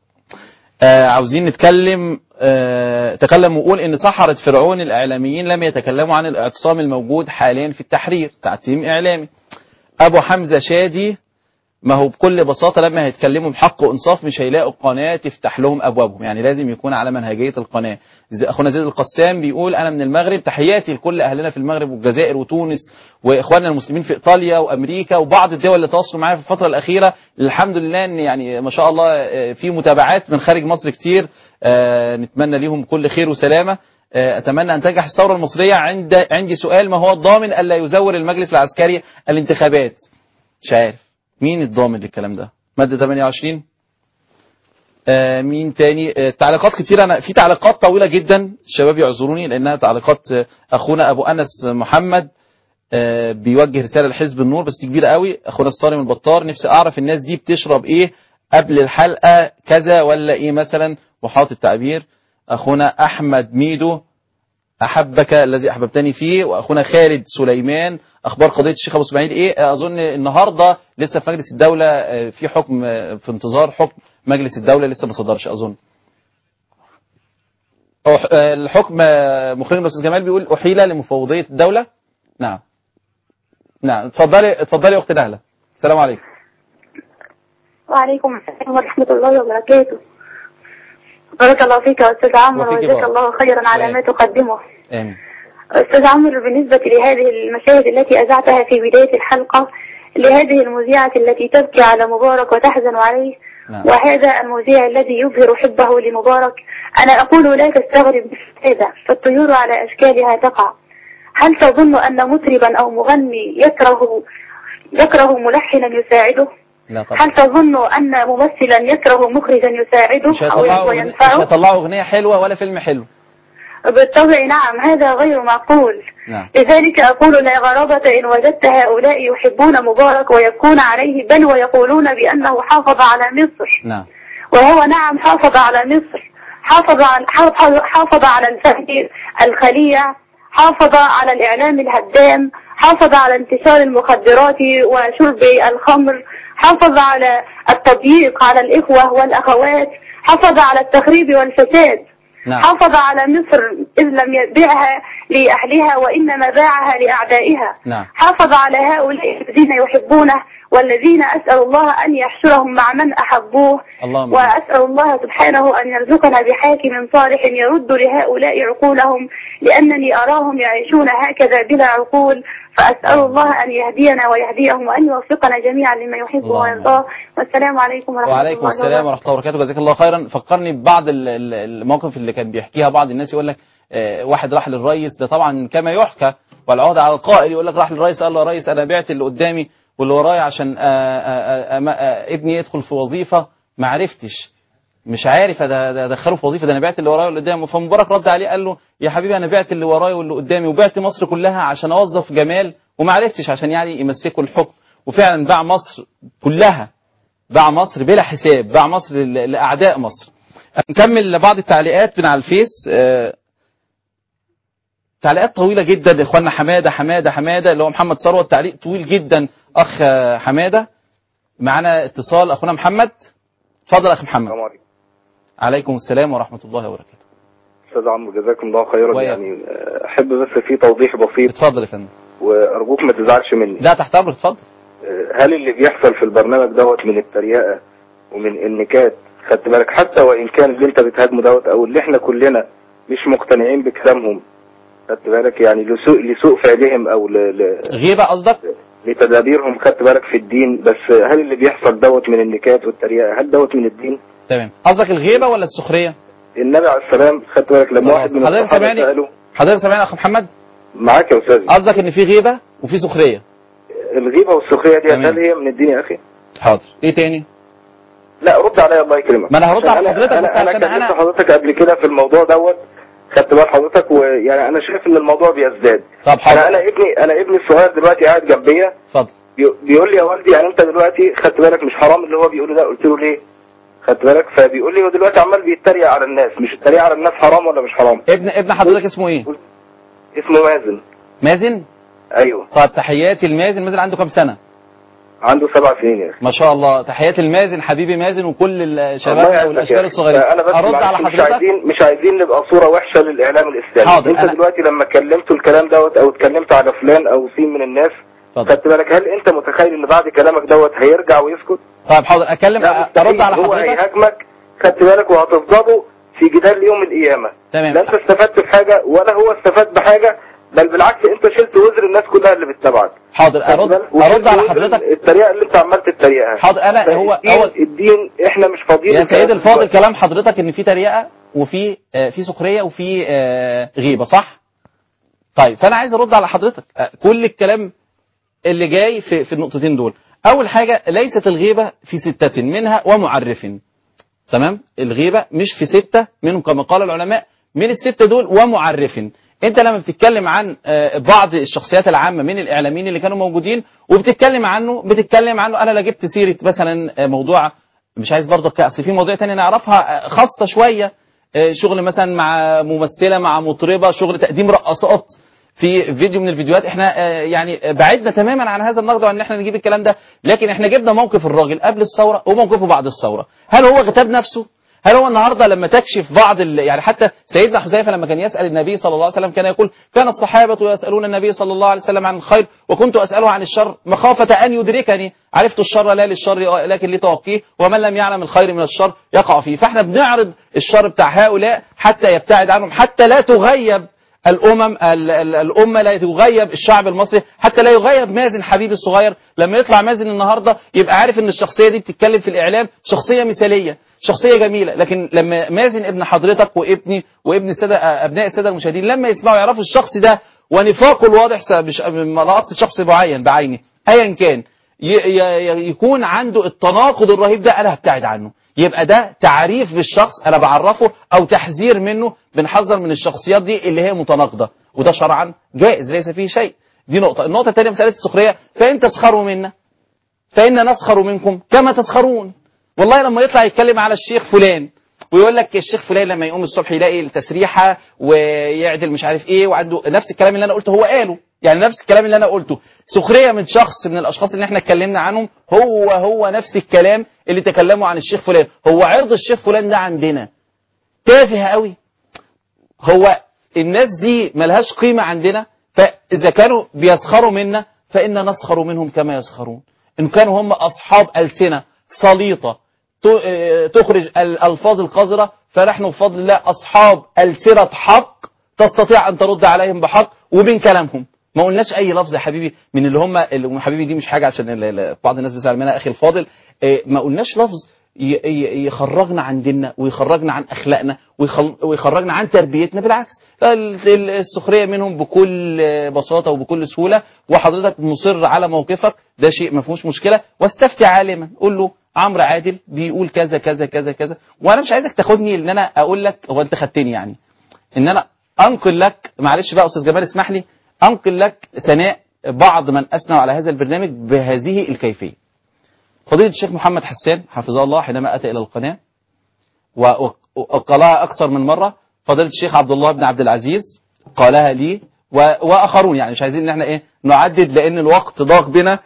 آه، عاوزين نتكلم آه، تكلم وقول ان سحرة فرعون الاعلاميين لم يتكلموا عن الاعتصام الموجود حاليا في التحرير تعتيم اعلامي ابو حمزه شادي ما هو بكل بساطه لما هيتكلموا بحق وانصاف مش هيلاقوا قناه تفتح لهم ابوابهم يعني لازم يكون على منهجيه القناه زي- اخونا زيد القسام بيقول انا من المغرب تحياتي لكل اهلنا في المغرب والجزائر وتونس واخواننا المسلمين في ايطاليا وامريكا وبعض الدول اللي تواصلوا معايا في الفتره الاخيره الحمد لله ان يعني ما شاء الله آه، في متابعات من خارج مصر كتير آه، نتمنى ليهم كل خير وسلامه آه، اتمنى ان تنجح الثوره المصريه عند عندي سؤال ما هو الضامن الا يزور المجلس العسكري الانتخابات مش عارف مين الضامن للكلام ده ماده 28 آه مين تاني آه تعليقات كتير انا في تعليقات طويله جدا الشباب يعذروني لانها تعليقات آه، اخونا ابو انس محمد آه بيوجه رساله لحزب النور بس دي كبيره قوي اخونا الصارم البطار نفسي اعرف الناس دي بتشرب ايه قبل الحلقه كذا ولا ايه مثلا وحاط التعبير اخونا احمد ميدو احبك الذي احببتني فيه واخونا خالد سليمان اخبار قضيه الشيخ ابو اسماعيل ايه اظن النهارده لسه في مجلس الدوله آه، في حكم آه، في انتظار حكم مجلس الدوله لسه ما صدرش اظن أح- آه، الحكم آه، مخرج الاستاذ جمال بيقول احيل لمفوضيه الدوله نعم نعم اتفضلي اتفضلي يا اخت نهله السلام عليكم وعليكم السلام ورحمة الله وبركاته بارك الله فيك يا أستاذ عمرو وفيك وجزاك بارك. الله خيرا على ما تقدمه امين أستاذ عمرو بالنسبة لهذه المشاهد التي أذعتها في بداية الحلقة لهذه المذيعة التي تبكي على مبارك وتحزن عليه نعم. وهذا المذيع الذي يظهر حبه لمبارك أنا أقول لا تستغرب هذا فالطيور على أشكالها تقع هل تظن أن مطربا أو مغني يكره يكره ملحنا يساعده لا طبعا هل تظن أن ممثلا يكره مخرجا يساعده مش أو هيطلعوا أغنية- مش وينفعه هيطلعوا اغنيه حلوه ولا فيلم حلو بالطبع نعم هذا غير معقول نعم لذلك أقول لا غرابة إن وجدت هؤلاء يحبون مبارك ويبكون عليه بل ويقولون بأنه حافظ على مصر نعم وهو نعم حافظ على مصر حافظ على حافظ, حافظ على الفهم الخليع حافظ على الإعلام الهدام حافظ على انتشار المخدرات وشرب الخمر حافظ على التضييق على الإخوة والأخوات حافظ على التخريب والفساد نعم حافظ على مصر إذ لم يبيعها لأهلها وإنما باعها لأعدائها نعم حافظ على هؤلاء الذين يحبونه والذين أسأل الله أن يحشرهم مع من أحبوه اللهم وأسأل الله سبحانه أن يرزقنا بحاكم صالح يرد لهؤلاء عقولهم لأنني أراهم يعيشون هكذا بلا عقول فأسأل الله أن يهدينا ويهديهم وأن يوفقنا جميعا لما يحب اللهم ويرضاه والسلام عليكم ورحمة وعليكم الله السلام وبركاته ورحمه الله وبركاته جزاك الله خيرا فكرني ببعض ال- ال- المواقف اللي كان بيحكيها بعض الناس يقول لك آه، واحد راح للرئيس ده طبعا كما يحكى والعهد على القائل يقول لك راح للرئيس قال له يا ريس انا بعت اللي قدامي واللي ورايا عشان آه، آه، آه، آه، آه، ابني يدخل في وظيفه ما عرفتش مش عارف أد- أد- ادخله في وظيفه ده انا بعت اللي ورايا واللي قدامي فمبارك رد عليه قال له يا حبيبي انا بعت اللي ورايا واللي قدامي وبعت مصر كلها عشان اوظف جمال وما عرفتش عشان يعني يمسكوا الحكم وفعلا باع مصر كلها باع مصر بلا حساب باع مصر ل- لأعداء مصر نكمل بعض التعليقات من على الفيس آه، تعليقات طويلة جدا إخواننا حمادة حمادة حمادة اللي هو محمد ثروت تعليق طويل جدا أخ آه، حمادة معنا اتصال أخونا محمد اتفضل أخ محمد السلام عليكم عليكم السلام ورحمة الله وبركاته استاذ عمرو جزاكم الله خيرا وإياك. يعني آه، احب بس في توضيح بسيط اتفضل يا فندم وارجوك ما تزعلش مني لا تحت أمرك اتفضل آه، هل اللي بيحصل في البرنامج دوت من التريقه ومن النكات خدت بالك حتى وان كان اللي انت بتهاجمه دوت او اللي احنا كلنا مش مقتنعين بكلامهم خدت بالك يعني لسوء لسوء فعلهم او ل... ل... غيبة قصدك لتدابيرهم خدت بالك في الدين بس هل اللي بيحصل دوت من النكات والتريقه هل دوت من الدين؟ تمام قصدك الغيبة ولا السخرية النبي عليه السلام خدت بالك لما واحد من حضرتك الصحابه سامعني ساله حضرتك سامعني يا أخ محمد معاك يا استاذ قصدك إن في غيبة وفي سخرية الغيبة والسخرية دي تمام. هل هي من الدين يا أخي؟ حاضر إيه تاني لا رد عليا الله يكرمك ما أنا هرد عشان على حضرتك أنا, بس أنا, عشان أنا كلمت أنا- حضرتك قبل كده في الموضوع دوت خدت بال حضرتك ويعني أنا شايف إن الموضوع بيزداد طب حاضر أنا أنا ابني أنا ابني الصغير دلوقتي قاعد جنبيا اتفضل بي- بيقول لي يا والدي يعني أنت دلوقتي خدت بالك مش حرام اللي هو بيقوله ده قلت له ليه؟ خدت بالك فبيقول لي هو دلوقتي عمال بيتريق على الناس مش التريق على الناس حرام ولا مش حرام؟ ابن ابن حضرتك اسمه ايه اسمه مازن مازن أيوه طب تحياتي المازن مازن عنده كام سنة عنده سبع سنين يا أخي ما شاء الله تحياتي المازن حبيبي مازن وكل الله الشباب يعزك والاشكال يا أخي. الصغيرين انا بس ارد على معلش مش حضرتك عايزين مش عايزين نبقى صوره وحشه للاعلام الاسلامي حاضر، انت أنا- دلوقتي لما كلمتوا الكلام دوت او اتكلمت على فلان او سين من الناس اتفضل. خدت بالك هل انت متخيل ان بعد كلامك دوت هيرجع ويسكت طيب حاضر اتكلم لا ارد مستحيل. على هو حضرتك هيهاجمك خدت بالك وهتفضلوا في جدال يوم القيامه تمام لا انت استفدت بحاجه ولا هو استفاد بحاجه بل بالعكس انت شلت وزر الناس كلها اللي بتتابعك حاضر خدت ارد بالك؟ ارد وشلت على وزر حضرتك التريقه اللي انت عمال تتريقها حاضر انا هو فالدين- هو الدين احنا مش فاضيين يا للكلام سيد الفاضل دلوقتي. كلام حضرتك ان في تريقه وفي آه، في سخريه وفي آه، غيبه صح طيب فانا عايز ارد على حضرتك آه، كل الكلام اللي جاي في في النقطتين دول اول حاجه ليست الغيبه في سته منها ومعرف تمام الغيبه مش في سته منهم كما قال العلماء من السته دول ومعرف انت لما بتتكلم عن آه، بعض الشخصيات العامه من الاعلاميين اللي كانوا موجودين وبتتكلم عنه بتتكلم عنه انا لا جبت سيره مثلا آه، موضوع مش عايز برضه اصل في مواضيع تانية نعرفها آه، خاصه شويه آه، شغل مثلا مع ممثله مع مطربه شغل تقديم رقصات في فيديو من الفيديوهات احنا آه، يعني بعدنا تماما عن هذا النقد وان احنا نجيب الكلام ده لكن احنا جبنا موقف الراجل قبل الثوره وموقفه بعد الثوره هل هو غتاب نفسه هل هو النهارده لما تكشف بعض ال... يعني حتى سيدنا حذيفه لما كان يسال النبي صلى الله عليه وسلم كان يقول كان الصحابه يسالون النبي صلى الله عليه وسلم عن الخير وكنت اساله عن الشر مخافه ان يدركني عرفت الشر لا للشر لكن لتوقيه ومن لم يعلم الخير من الشر يقع فيه فاحنا بنعرض الشر بتاع هؤلاء حتى يبتعد عنهم حتى لا تغيب الامم ال- ال- الامه لا يغيب الشعب المصري حتى لا يغيب مازن حبيبي الصغير لما يطلع مازن النهارده يبقى عارف ان الشخصيه دي بتتكلم في الاعلام شخصيه مثاليه شخصيه جميله لكن لما مازن ابن حضرتك وابني وابن الساده ابناء الساده المشاهدين لما يسمعوا يعرفوا الشخص ده ونفاقه الواضح س- مش لا اقصد شخص معين بعينه ايا كان ي- ي- يكون عنده التناقض الرهيب ده انا هبتعد عنه يبقى ده تعريف بالشخص انا بعرفه او تحذير منه بنحذر من الشخصيات دي اللي هي متناقضه وده شرعا جائز ليس فيه شيء دي نقطه النقطه الثانيه مساله السخريه فان تسخروا منا فإن نسخر منكم كما تسخرون والله لما يطلع يتكلم على الشيخ فلان ويقول لك الشيخ فلان لما يقوم الصبح يلاقي التسريحه ويعدل مش عارف ايه وعنده نفس الكلام اللي انا قلته هو قاله يعني نفس الكلام اللي انا قلته سخريه من شخص من الاشخاص اللي احنا اتكلمنا عنهم هو هو نفس الكلام اللي تكلموا عن الشيخ فلان هو عرض الشيخ فلان ده عندنا تافه قوي هو الناس دي ملهاش قيمة عندنا فإذا كانوا بيسخروا منا فإن نسخر منهم كما يسخرون إن كانوا هم أصحاب ألسنة سليطة ت- آه، تخرج الألفاظ القذرة فنحن بفضل الله أصحاب ألسنة حق تستطيع أن ترد عليهم بحق ومن كلامهم ما قلناش أي لفظ يا حبيبي من اللي هم اللي حبيبي دي مش حاجة عشان ال- ال- بعض الناس بيزعل منها أخي الفاضل آه، ما قلناش لفظ ي- ي- يخرجنا عن ديننا ويخرجنا عن اخلاقنا ويخل- ويخرجنا عن تربيتنا بالعكس ال- ال- السخريه منهم بكل بساطه وبكل سهوله وحضرتك مصر على موقفك ده شيء ما فيهوش مشكله واستفتي عالما قول له عمرو عادل بيقول كذا كذا كذا كذا وانا مش عايزك تاخدني ان انا اقول لك هو انت خدتني يعني ان انا انقل لك معلش بقى استاذ جمال اسمح لي انقل لك ثناء بعض من اثنوا على هذا البرنامج بهذه الكيفيه فضيلة الشيخ محمد حسان حفظه الله حينما أتى إلى القناة و- وقالها أكثر من مرة فضيلة الشيخ عبد الله بن عبد العزيز قالها لي و- وآخرون يعني مش عايزين إن احنا إيه نعدد لأن الوقت ضاق بنا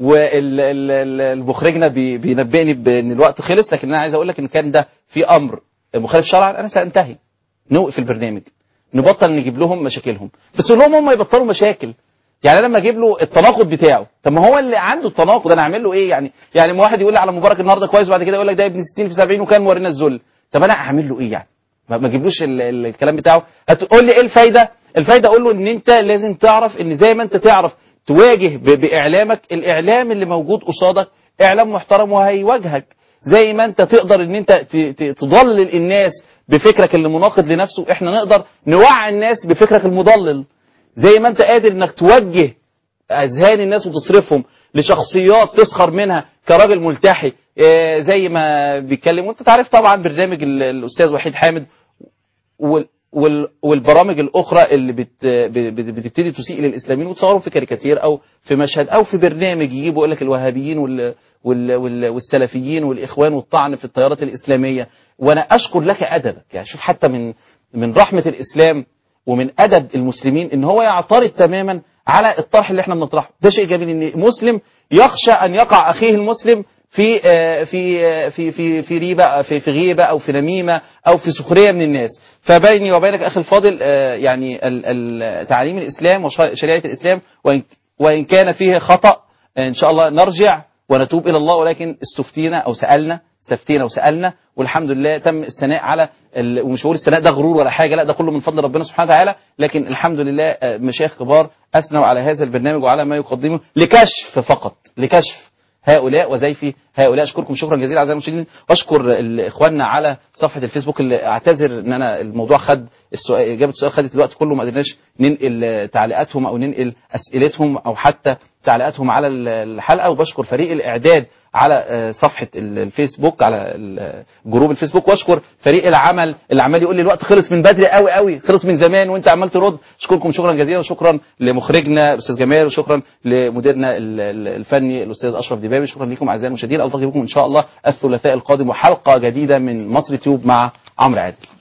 والمخرجنا بينبئني بأن الوقت خلص لكن أنا عايز أقول لك إن كان ده في أمر مخالف شرعا أنا سأنتهي نوقف البرنامج نبطل نجيب لهم مشاكلهم بس قول لهم هم يبطلوا مشاكل يعني انا لما اجيب له التناقض بتاعه طب ما هو اللي عنده التناقض انا اعمل له ايه يعني يعني ما واحد يقول لي على مبارك النهارده كويس وبعد كده يقول لك ده ابن 60 في 70 وكان مورينا الذل طب انا اعمل له ايه يعني ما ما اجيبلوش ال- ال- الكلام بتاعه هتقول لي ايه الفايده الفايده اقول له ان انت لازم تعرف ان زي ما انت تعرف تواجه ب- باعلامك الاعلام اللي موجود قصادك اعلام محترم وهيواجهك زي ما انت تقدر ان انت ت- ت- تضلل الناس بفكرك اللي مناقض لنفسه احنا نقدر نوعي الناس بفكرك المضلل زي ما انت قادر انك توجه اذهان الناس وتصرفهم لشخصيات تسخر منها كراجل ملتحي آه، زي ما بيتكلم وانت تعرف طبعا برنامج ال- الاستاذ وحيد حامد وال وال والبرامج الاخرى اللي بت بت- بتبتدي تسيء للاسلاميين وتصورهم في كاريكاتير او في مشهد او في برنامج يجيبوا يقول لك الوهابيين وال وال وال والسلفيين والاخوان والطعن في التيارات الاسلاميه وانا اشكر لك ادبك يعني شوف حتى من من رحمه الاسلام ومن ادب المسلمين ان هو يعترض تماما على الطرح اللي احنا بنطرحه ده شيء جميل ان مسلم يخشى ان يقع اخيه المسلم في آه، في آه، في في في ريبه في في غيبه او في نميمه او في سخريه من الناس فبيني وبينك اخي الفاضل آه، يعني ال- ال- تعاليم الاسلام وشريعه الاسلام وان وان كان فيه خطا ان شاء الله نرجع ونتوب الى الله ولكن استفتينا او سالنا استفتينا وسالنا والحمد لله تم الثناء على ال... ومش بقول الثناء ده غرور ولا حاجه لا ده كله من فضل ربنا سبحانه وتعالى لكن الحمد لله آه، مشايخ كبار اثنوا على هذا البرنامج وعلى ما يقدمه لكشف فقط لكشف هؤلاء وزيفي هؤلاء اشكركم شكرا جزيلا اعزائي المشاهدين واشكر ال- اخواننا على صفحه الفيسبوك اللي اعتذر ان انا الموضوع خد السؤال اجابه السؤال خدت الوقت كله ما قدرناش ننقل آه، تعليقاتهم او ننقل اسئلتهم او حتى تعليقاتهم على ال- الحلقه وبشكر فريق الاعداد على آه، صفحه ال- الفيسبوك على ال- جروب الفيسبوك واشكر فريق العمل اللي عمال يقول لي الوقت خلص من بدري قوي قوي خلص من زمان وانت عمال ترد اشكركم شكرا جزيلا وشكرا لمخرجنا الاستاذ جمال وشكرا لمديرنا ال- ال- الفني الاستاذ اشرف دبابي شكرا لكم اعزائي المشاهدين التقي بكم ان شاء الله الثلاثاء القادم وحلقه جديده من مصر تيوب مع عمرو عادل